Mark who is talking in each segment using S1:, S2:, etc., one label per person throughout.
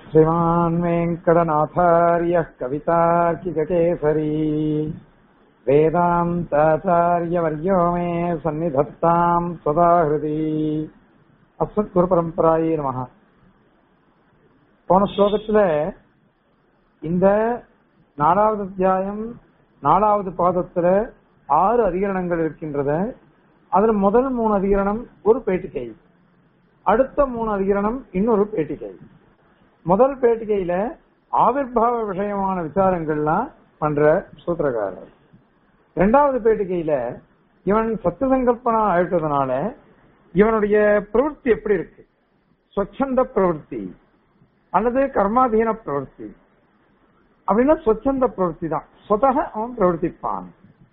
S1: श्रीमान् वेङ्कटनाथार्यः कवितार्किककेसरी वेदान्ताचार्यवर्यो मे सन्निधत्ताम् सदा हृदि அஸ்மத்குருபரம்பராயே நமக போன ஸ்லோகத்துல இந்த நாலாவது அத்தியாயம் நாலாவது பாதத்துல ஆறு அதிகரணங்கள் இருக்கின்றத அதுல முதல் மூணு அதிகரணம் ஒரு பேட்டிகை அடுத்த மூணு அதிகரணம் இன்னொரு பேட்டிகை முதல் பேட்டிகையில ஆவிர்பாவ விஷயமான விசாரங்கள்லாம் பண்ற சூத்திரக்காரர் இரண்டாவது பேட்டிகையில இவன் சத்து சங்கல்பனா ஆயிட்டதுனால இவனுடைய பிரவൃத்தி எப்படி இருக்கு ஸ்வச்சந்த பிரவൃத்தி அல்லது கர்மாதீன பிரவൃத்தி அப்படின்னா ஸ்வச்சந்த பிரவൃத்தி தான் சொதக அவன் பிரவர்த்திப்பான்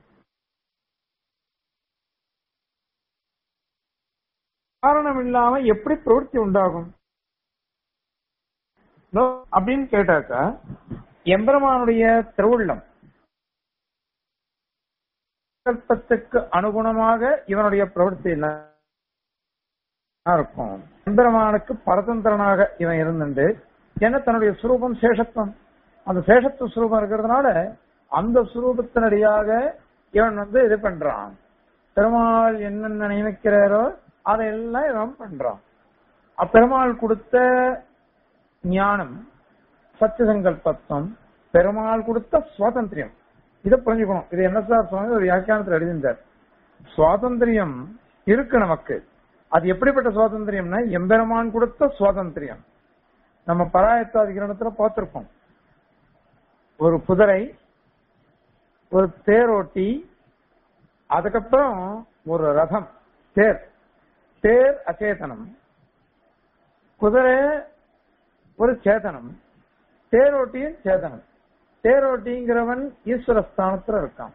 S1: காரணம் இல்லாம எப்படி பிரவൃத்தி உண்டாகும் அப்படின்னு கேட்டாக்கா எம்பெருமானுடைய திருவுள்ளம் சங்கல்பத்துக்கு அனுகுணமாக இவனுடைய பிரவൃத்தி என்ன இருக்கும் எம்பெருமானுக்கு பரதந்திரனாக இவன் இருந்துட்டு ஏன்னா தன்னுடைய சுரூபம் சேஷத்துவம் அந்த சேஷத்துவ சுரூபம் இருக்கிறதுனால அந்த சுரூபத்தினடியாக இவன் வந்து இது பண்றான் பெருமாள் என்னென்ன நியமிக்கிறாரோ அதையெல்லாம் இவன் பண்றான் அப்பெருமாள் கொடுத்த ஞானம் சத்தியசங்கல்பத்துவம் பெருமாள் கொடுத்த சுவாதந்திரியம் இதை புரிஞ்சுக்கணும் இது என்ன சார் சுவாமி ஒரு வியாக்கியானத்தில் எழுதியிருந்தார் சுவாதந்திரியம் இருக்கு நமக்கு அது எப்படிப்பட்ட சுவாதந்திரியம்னா எம்பெருமான் கொடுத்த சுவாதந்திரியம் நம்ம பராயத்தாதிகரணத்துல பார்த்திருக்கோம் ஒரு குதிரை ஒரு தேரோட்டி அதுக்கப்புறம் ஒரு ரதம் தேர் தேர் அச்சேதனம் குதிரை ஒரு சேதனம் தேரோட்டியும் சேதனம் தேரோட்டிங்கிறவன் ஈஸ்வரஸ்தானத்துல இருக்கான்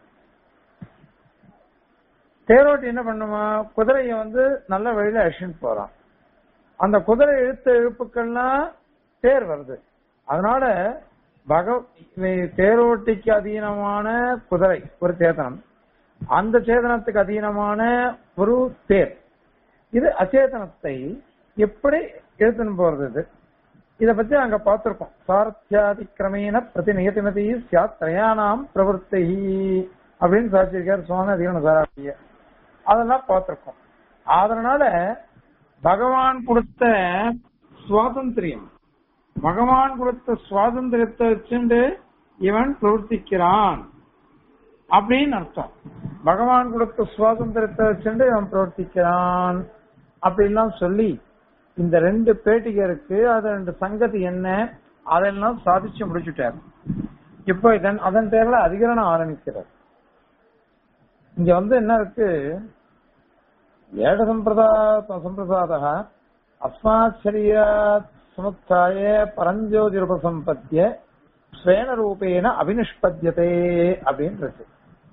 S1: தேரோட்டி என்ன பண்ணுமா குதிரைய வந்து நல்ல வழியில அழிச்சுட்டு போறான் அந்த குதிரை இழுத்த இழுப்புக்கள்லாம் தேர் வருது அதனால பக தேரோட்டிக்கு அதீனமான குதிரை ஒரு சேதனம் அந்த சேதனத்துக்கு அதீனமான ஒரு தேர் இது அச்சேதனத்தை எப்படி இழுத்துன்னு போறது இது இத பத்தி அங்க பார்த்திருக்கோம் சாரத்தியாதிக்கிரமேன பிரதி நியதிமதி சியாத் திரயானாம் பிரவருத்தி அப்படின்னு சாட்சியிருக்கார் சுவாமி அதிகரண சாராட்டிய அதெல்லாம் பார்த்திருக்கோம் அதனால பகவான் கொடுத்த சுவாதந்திரியம் பகவான் கொடுத்த சுவாதந்திரத்தை வச்சுண்டு இவன் பிரவர்த்திக்கிறான் அப்படின்னு அர்த்தம் பகவான் கொடுத்த சுவாதந்திரத்தை வச்சுண்டு இவன் பிரவர்த்திக்கிறான் அப்படின்லாம் சொல்லி இந்த ரெண்டு பேட்டிகருக்கு அது ரெண்டு சங்கதி என்ன அதெல்லாம் சாதிச்சு முடிச்சுட்டார் இப்போ இதன் அதன் பேர்ல அதிகரணம் ஆரம்பிக்கிறார் இங்க வந்து என்ன இருக்கு ஏட சம்பிரதா சம்பிரசாத அஸ்மாச்சரிய சமுத்தாய பரஞ்சோதிருபசம்பத்திய ஸ்வேன ரூபேன அபினிஷ்பத்தியதே அப்படின்னு இருக்கு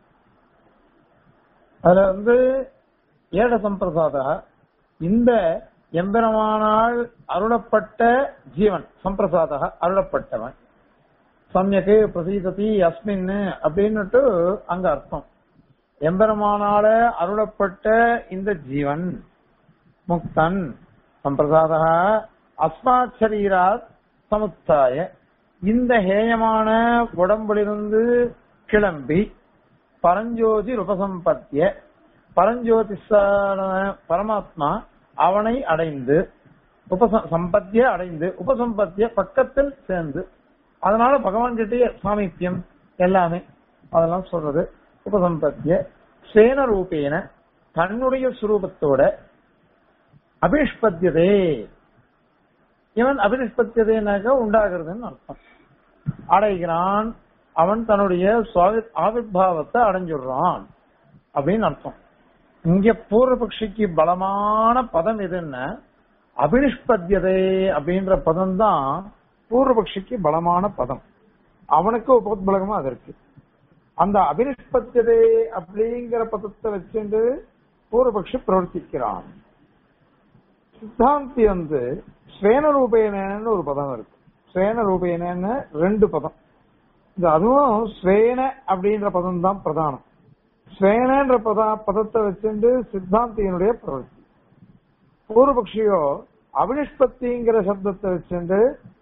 S1: அதுல வந்து ஏட சம்பிரசாத இந்த எம்பெருமானால் அருளப்பட்ட ஜீவன் சம்பிரசாத அருளப்பட்டவன் சமயக்கு பிரசீததி அஸ்மின் அப்படின்னுட்டு அங்க அர்த்தம் எம்பெருமானால அருளப்பட்ட இந்த ஜீவன் முக்தன் சம்பிரசாத அஸ்மாத் சரீராத் சமுத்தாய இந்த ஹேயமான உடம்பிலிருந்து கிளம்பி பரஞ்சோதி உபசம்பத்திய பரஞ்சோதிஷான பரமாத்மா அவனை அடைந்து உபச சம்பத்திய அடைந்து உபசம்பத்திய பக்கத்தில் சேர்ந்து அதனால பகவான் கிட்டே சாமீத்தியம் எல்லாமே அதெல்லாம் சொல்றது உபசம்பத்திய சேன ரூபேன தன்னுடைய சுரூபத்தோட அபிஷ்பத்தியதே இவன் அபினிஷ்பத்தியதேனாக உண்டாகிறதுன்னு அர்த்தம் அடைகிறான் அவன் தன்னுடைய ஆவிர்வாவத்தை அடைஞ்சுடுறான் அப்படின்னு அர்த்தம் இங்க பூர்வபக்ஷிக்கு பலமான பதம் எதுன்னா அபினிஷ்பத்தியதே அப்படின்ற பதம் தான் பூர்வபக்ஷிக்கு பலமான பதம் அவனுக்கு உபோத்பலகமா அது இருக்கு அந்த அபினிஷ்பத்தியதே அப்படிங்கிற பதத்தை வச்சுட்டு பூர்வபக்ஷி பிரவர்த்திக்கிறான் சித்தாந்தி வந்து ஸ்வேன ரூபேனன்னு ஒரு பதம் இருக்கு ஸ்வேன ரூபேனன்னு ரெண்டு பதம் இந்த அதுவும் ஸ்வேன அப்படின்ற பதம் தான் பிரதானம் ஸ்வேனன்ற பத பதத்தை வச்சுட்டு சித்தாந்தியினுடைய பிரவர்த்தி பூர்வபக்ஷியோ அபினிஷ்பத்திங்கிற சப்தத்தை வச்சுட்டு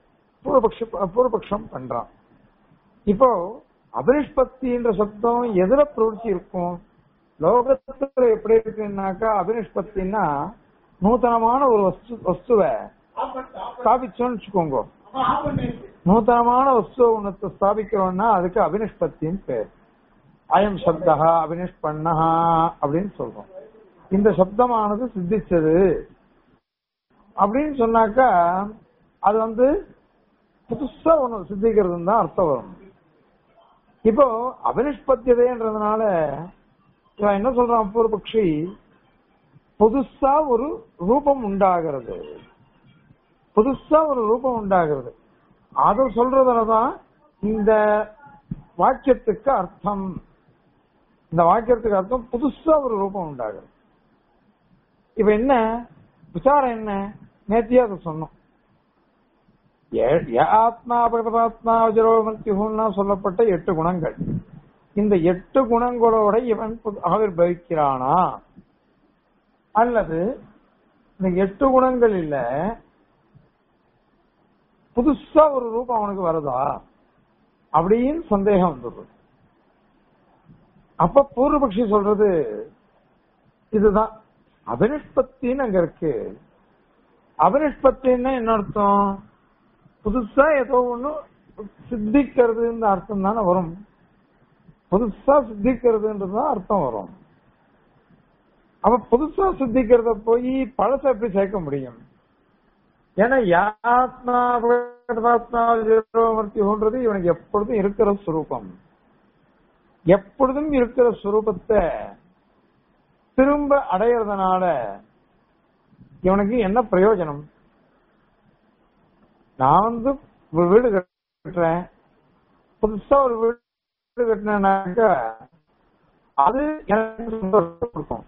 S1: பூர்வபக்ஷ பூர்வபக்ஷம் பண்றான் இப்போ அபினிஷ்பத்தின்ற சப்தம் எதுல பிரவருத்தி இருக்கும் லோகத்துல எப்படி இருக்குன்னாக்கா அபினிஷ்பத்தின்னா நூத்தனமான ஒரு வஸ்து வஸ்துவை ஸ்தாபிச்சோம்னு வச்சுக்கோங்க நூத்தனமான வஸ்துவ ஒண்ணத்தை ஸ்தாபிக்கிறோம்னா அதுக்கு அபினிஷ்பத்தின்னு பேர் அயம் சப்தா அபினிஷ்பண்ணா அப்படின்னு சொல்றோம் இந்த சப்தமானது சித்திச்சது அப்படின்னு சொன்னாக்கா அது வந்து புதுசா ஒண்ணு சித்திக்கிறதுன்னு தான் அர்த்தம் வரும் இப்போ அபினிஷ்பத்தியதைன்றதுனால இவன் என்ன சொல்றான் பூர்வபக்ஷி புதுசா ஒரு ரூபம் உண்டாகிறது புதுசா ஒரு ரூபம் உண்டாகிறது அத சொல்றதுலதான் இந்த வாக்கியத்துக்கு அர்த்தம் இந்த வாக்கியத்துக்கு அர்த்தம் புதுசா ஒரு ரூபம் உண்டாகிறது இப்ப என்ன விசாரம் என்ன நேத்தியா அதை சொன்னோம் ஏ- ய ஆத்மா பகவதாத்மா வஜரோ மிருத்யுன்னா சொல்லப்பட்ட எட்டு குணங்கள் இந்த எட்டு குணங்களோட இவன் புது- ஆவிர்பவிக்கிறானா அல்லது இந்த எட்டு குணங்கள் இல்ல புதுசா ஒரு ரூபம் அவனுக்கு வருதா அப்படின்னு சந்தேகம் வந்துடுது அப்ப பூர்வபக்ஷி சொல்றது இதுதான் அபினிஷ்பத்தின்னு அங்க இருக்கு அபினிஷ்பத்தின்னா என்ன அர்த்தம் புதுசா ஏதோ ஒண்ணு சித்திக்கிறதுன்ற அர்த்தம் தானே வரும் புதுசா சித்திக்கிறதுன்றதுதான் அர்த்தம் வரும் அப்ப புதுசா சித்திக்கிறத போய் பழச எப்படி சேர்க்க முடியும் ஏன்னா யாத்மா ஆத்மாவர்த்தின்றது இவனுக்கு எப்பொழுதும் இருக்கிற சுரூபம் எப்பொழுதும் இருக்கிற சுரூபத்தை திரும்ப அடையறதுனால இவனுக்கு என்ன பிரயோஜனம் நான் வந்து ஒரு வீடு கட்டுறேன் புதுசா ஒரு வீடு கட்டினாக்கா அது எனக்கு சந்தோஷத்தை கொடுக்கும்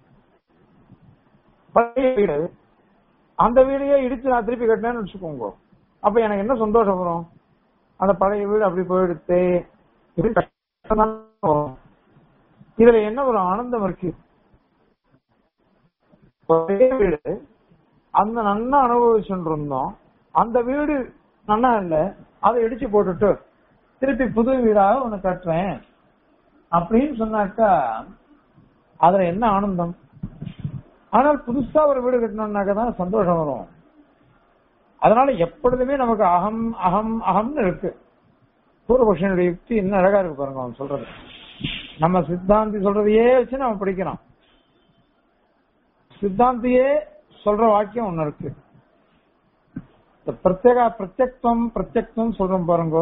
S1: பழைய வீடு அந்த வீடையே இடிச்சு நான் திருப்பி கட்டினேன்னு வச்சுக்கோங்க அப்ப எனக்கு என்ன சந்தோஷம் வரும் அந்த பழைய வீடு அப்படி போயிடுத்து இப்படி கஷ்டம் தான் வரும் இதுல என்ன ஒரு ஆனந்தம் இருக்கு ஒரே வீடு அந்த நன்னா அனுபவிச்சுட்டு இருந்தோம் அந்த வீடு நன்னா இல்ல அதை இடிச்சு போட்டுட்டு திருப்பி புது வீடாக ஒண்ணு கட்டுறேன் அப்படின்னு சொன்னாக்கா அதுல என்ன ஆனந்தம் ஆனால் புதுசா ஒரு வீடு கட்டணும்னாக்க தான் சந்தோஷம் வரும் அதனால எப்பொழுதுமே நமக்கு அகம் அகம் அகம்னு இருக்கு பூர்வபக்ஷனுடைய யுக்தி இன்னும் அழகா இருக்கு பாருங்க அவன் சொல்றது நம்ம சித்தாந்தி சொல்றதையே வச்சு நம்ம படிக்கிறோம் சித்தாந்தியே சொல்ற வாக்கியம் ஒண்ணு இருக்கு இந்த பிரத்யேக பிரத்யக்தம் பிரத்யக்தம் சொல்றோம் பாருங்க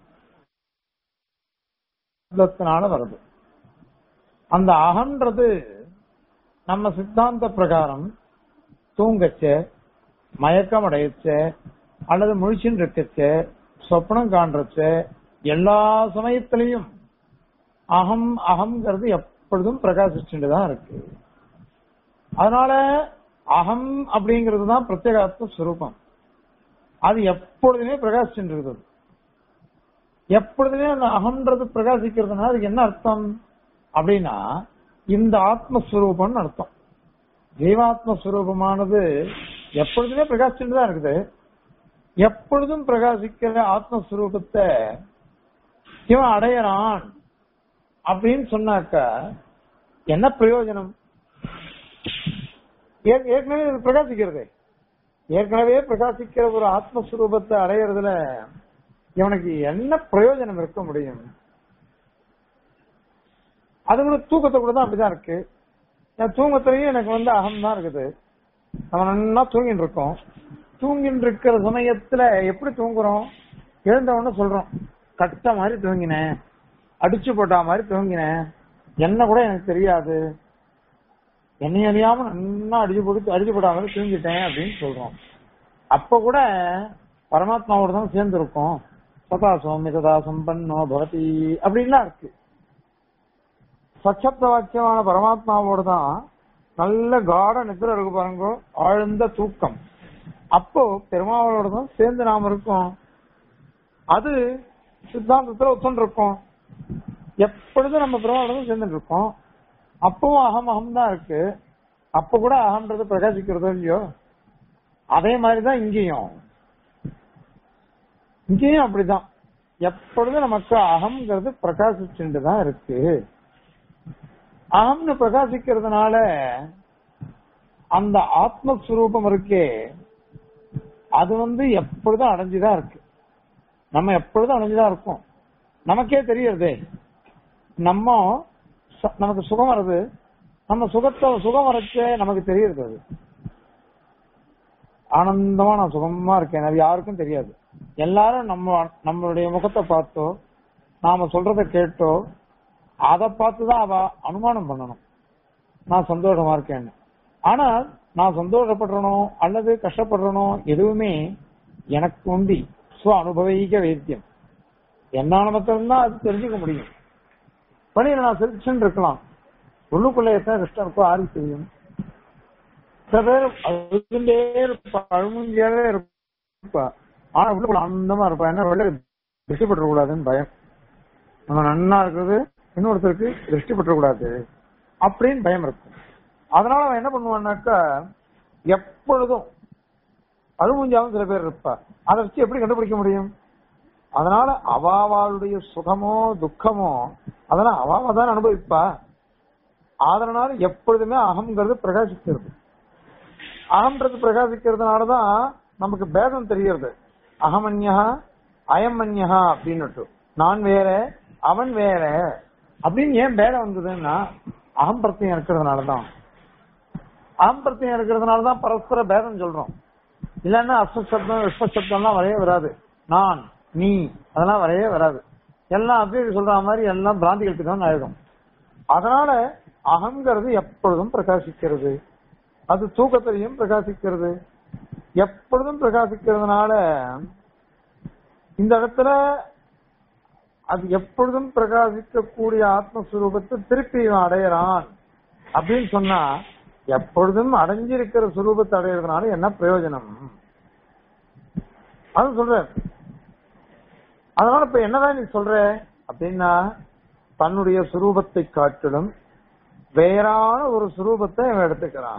S1: சப்தத்தினால வருது அந்த அகன்றது நம்ம சித்தாந்த பிரகாரம் தூங்கச்ச மயக்கம் அடையச்ச அல்லது முழிச்சுன்னு இருக்கச்ச சொப்னம் காண்றச்ச எல்லா சமயத்திலையும் அகம் அகம்ங்கிறது எப்பொழுதும் பிரகாசிச்சுட்டு தான் இருக்கு அதனால அகம் அப்படிங்கிறது தான் பிரத்யேகாத்ம ஸ்வரூபம் அது எப்பொழுதுமே பிரகாசிச்சுட்டு இருக்குது எப்பொழுதுமே அந்த அகம்ன்றது பிரகாசிக்கிறதுனால அதுக்கு என்ன அர்த்தம் அப்படின்னா இந்த ஆத்மஸ்வரூபம்னு அர்த்தம் ஜீவாத்மஸ்வரூபமானது எப்பொழுதுமே பிரகாசிச்சுட்டு தான் இருக்குது எப்பொழுதும் பிரகாசிக்கிற ஆத்மஸ்வரூபத்தை இவன் அடையறான் அப்படின்னு சொன்னாக்கா என்ன பிரயோஜனம் ஏ- ஏற்கனவே இது பிரகாசிக்கிறது ஏற்கனவே பிரகாசிக்கிற ஒரு ஆத்மஸ்வரூபத்தை அடையறதுல இவனுக்கு என்ன பிரயோஜனம் இருக்க முடியும் அது கூட தூக்கத்தை கூட தான் அப்படிதான் இருக்கு என் தூக்கத்திலையும் எனக்கு வந்து அகம் தான் இருக்குது நம்ம நல்லா தூங்கிட்டு இருக்கோம் தூங்கிட்டு இருக்கிற சமயத்துல எப்படி தூங்குறோம் எழுந்த உடனே சொல்றோம் கட்ட மாதிரி தூங்கினேன் அடிச்சு போட்டா மாதிரி தூங்கினேன் என்ன கூட எனக்கு தெரியாது என்னை அறியாம நல்லா அடிச்சு போட்டு அடிச்சு போட்டா மாதிரி தூங்கிட்டேன் அப்படின்னு சொல்றோம் அப்ப கூட பரமாத்மாவோட தான் சேர்ந்து இருக்கோம் சதா சோமி சதா சம்பன்னோ பவதி அப்படின்லாம் இருக்கு சச்சப்த வாக்கியமான பரமாத்மாவோட தான் நல்ல காட நித்திர இருக்கு பாருங்க ஆழ்ந்த தூக்கம் அப்போ பெருமாவோட தான் சேர்ந்து நாம இருக்கோம் அது சித்தாந்தத்துல ஒத்துண்டு இருக்கோம் எப்பொழுதும் நம்ம பெருமாவோட தான் சேர்ந்துட்டு இருக்கோம் அப்பவும் அகம் அகம் தான் இருக்கு அப்ப கூட அகம்ன்றது பிரகாசிக்கிறதோ இல்லையோ அதே மாதிரிதான் இங்கேயும் இங்கேயும் அப்படிதான் எப்பொழுதும் நமக்கு அகம்ங்கிறது பிரகாசிச்சுட்டு தான் இருக்கு அகம்னு பிரகாசிக்கிறதுனால அந்த ஆத்மஸ்வரூபம் இருக்கே அது வந்து எப்பொழுதும் அடைஞ்சுதான் இருக்கு நம்ம எப்பொழுதும் அடைஞ்சுதான் இருக்கோம் நமக்கே தெரியறதே நம்ம ச- நமக்கு சுகம் வருது நம்ம சுகத்தை சுகம் வரச்சே நமக்கு தெரியறது அது ஆனந்தமா நான் சுகமா இருக்கேன் அது யாருக்கும் தெரியாது எல்லாரும் நம்ம நம்மளுடைய முகத்தை பார்த்தோ நாம சொல்றத கேட்டோ அதை பார்த்துதான் அவ அனுமானம் பண்ணணும் நான் சந்தோஷமா இருக்கேன்னு ஆனால் நான் சந்தோஷப்படுறனோ அல்லது கஷ்டப்படுறனோ எதுவுமே எனக்கு உண்டி ஸ்வ அனுபவீக வேத்தியம் என்னால மட்டும்தான் அது தெரிஞ்சுக்க முடியும் பணியில நான் சிரிச்சுன்னு இருக்கலாம் உள்ளுக்குள்ள எத்தனை கஷ்டம் இருக்கோ யாருக்கு தெரியும் சில பேர் அழுதுண்டே இருப்பா அழுமுஞ்சியாவே இருப்பா ஆனா உள்ளுக்குள்ள ஆனந்தமா இருப்பா என்ன வெளில திருஷ்டி பற்றக்கூடாதுன்னு பயம் நம்ம நன்னா இருக்கிறது இன்னொருத்தருக்கு திருஷ்டி பற்றக்கூடாது அப்படின்னு பயம் இருக்கும் அதனால அவன் என்ன பண்ணுவான்னாக்கா எப்பொழுதும் அழுமுஞ்சாவும் சில பேர் இருப்பா அதை வச்சு எப்படி கண்டுபிடிக்க முடியும் அதனால அவாவாளுடைய சுகமோ துக்கமோ அதெல்லாம் அவாவ தான் அனுபவிப்பா அதனால எப்பொழுதுமே அகம்ங்கிறது பிரகாசிக்கிறது அகம்ன்றது பிரகாசிக்கிறதுனாலதான் நமக்கு பேதம் தெரியறது அகமன்யா அயமன்யா அப்படின்னுட்டு நான் வேற அவன் வேற அப்படின்னு ஏன் பேதம் வந்ததுன்னா அகம் பிரத்தியம் இருக்கிறதுனாலதான் அகம் பிரத்தியம் இருக்கிறதுனாலதான் பரஸ்பர பேதம் சொல்றோம் இல்லன்னா அஸ்வசப்தம் விஸ்வசப்தம்லாம் வரவே வராது நான் நீ அதெல்லாம் வரவே வராது எல்லாம் அப்படியே சொல்ற மாதிரி எல்லாம் பிராந்திகளுக்கு தான் ஆயிடும் அதனால அகங்கிறது எப்பொழுதும் பிரகாசிக்கிறது அது தூக்கத்திலையும் பிரகாசிக்கிறது எப்பொழுதும் பிரகாசிக்கிறதுனால இந்த இடத்துல அது எப்பொழுதும் பிரகாசிக்கக்கூடிய ஆத்மஸ்வரூபத்தை திருப்பி இவன் அடையறான் அப்படின்னு சொன்னா எப்பொழுதும் அடைஞ்சிருக்கிற சுரூபத்தை அடையிறதுனால என்ன பிரயோஜனம் அது சொல்ற அதனால இப்ப என்னதான் நீ சொல்ற அப்படின்னா தன்னுடைய சுரூபத்தை காட்டிலும் வேறான ஒரு சுரூபத்தை இவன் எடுத்துக்கிறான்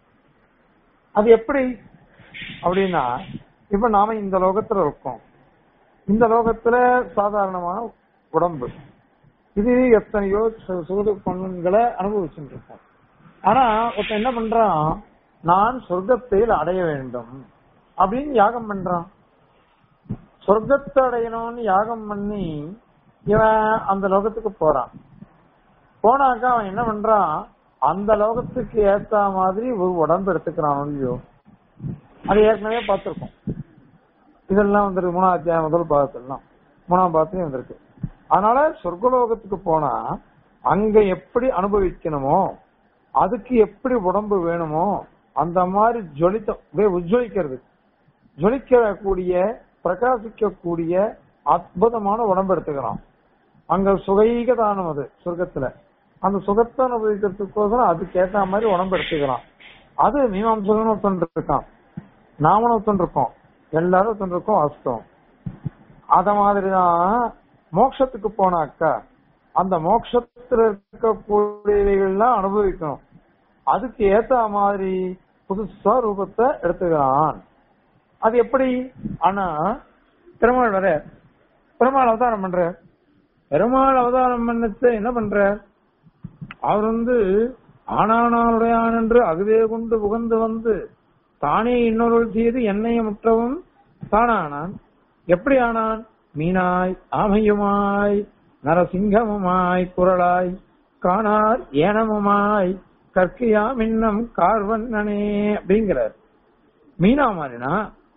S1: அது எப்படி அப்படின்னா இப்ப நாம இந்த லோகத்துல இருக்கோம் இந்த லோகத்துல சாதாரணமான உடம்பு இது எத்தனையோ சு- சுகது பொண்ணுங்களை அனுபவிச்சுட்டு இருக்கோம் ஆனா ஒருத்தன் என்ன பண்றான் நான் சொர்க்கத்தில் அடைய வேண்டும் அப்படின்னு யாகம் பண்றான் சொர்க்கத்தை அடையணும்னு யாகம் பண்ணி இவன் அந்த லோகத்துக்கு போறான் போனாக்கா அவன் என்ன பண்றான் அந்த லோகத்துக்கு ஏத்த மாதிரி ஒரு உடம்பு எடுத்துக்கிறான் இல்லையோ அது ஏற்கனவே பார்த்திருக்கோம் இதெல்லாம் வந்துருக்கு மூணாம் அத்தியாயம் முதல் பாகத்திலாம் மூணாம் பாகத்திலையும் வந்திருக்கு அதனால சொர்க்கலோகத்துக்கு போனா அங்க எப்படி அனுபவிக்கணுமோ அதுக்கு எப்படி உடம்பு வேணுமோ அந்த மாதிரி ஜொலித்த அப்படியே உஜ்ஜொலிக்கிறது ஜொலிக்கக்கூடிய பிரகாசிக்கக்கூடிய அற்புதமான உடம்பு எடுத்துக்கிறான் அங்க சுகைக தானம் அது சொர்க்கத்துல அந்த சுகத்தை அனுபவிக்கிறதுக்கோசரம் அதுக்கு ஏத்த மாதிரி உடம்பு எடுத்துக்கிறான் அது மீமாம்சகன் ஒருத்தன் இருக்கான் நாமளும் ஒருத்தன் இருக்கோம் எல்லாரும் ஒருத்தன் இருக்கோம் வாஸ்தவம் அத மாதிரிதான் மோட்சத்துக்கு போனாக்கா அந்த மோட்சத்துல இருக்கக்கூடியவைகள்லாம் அனுபவிக்கணும் அதுக்கு ஏத்த மாதிரி புதுசா ரூபத்தை எடுத்துக்கிறான் அது எப்படி ஆனா பெருமாள் வர பெருமாள் அவதாரம் பண்ற பெருமாள் அவதாரம் பண்ணத்தை என்ன பண்ற அவர் வந்து ஆனானாருடையான் என்று அகுதே கொண்டு புகந்து வந்து தானே இன்னொரு செய்து என்னைய முற்றவும் தானானான் எப்படி ஆனான் மீனாய் ஆமையுமாய் நரசிங்கமுமாய் குரலாய் காணார் ஏனமுமாய் கற்கையா மின்னம் கார்வண்ணனே அப்படிங்கிறார் மீனா மாறினா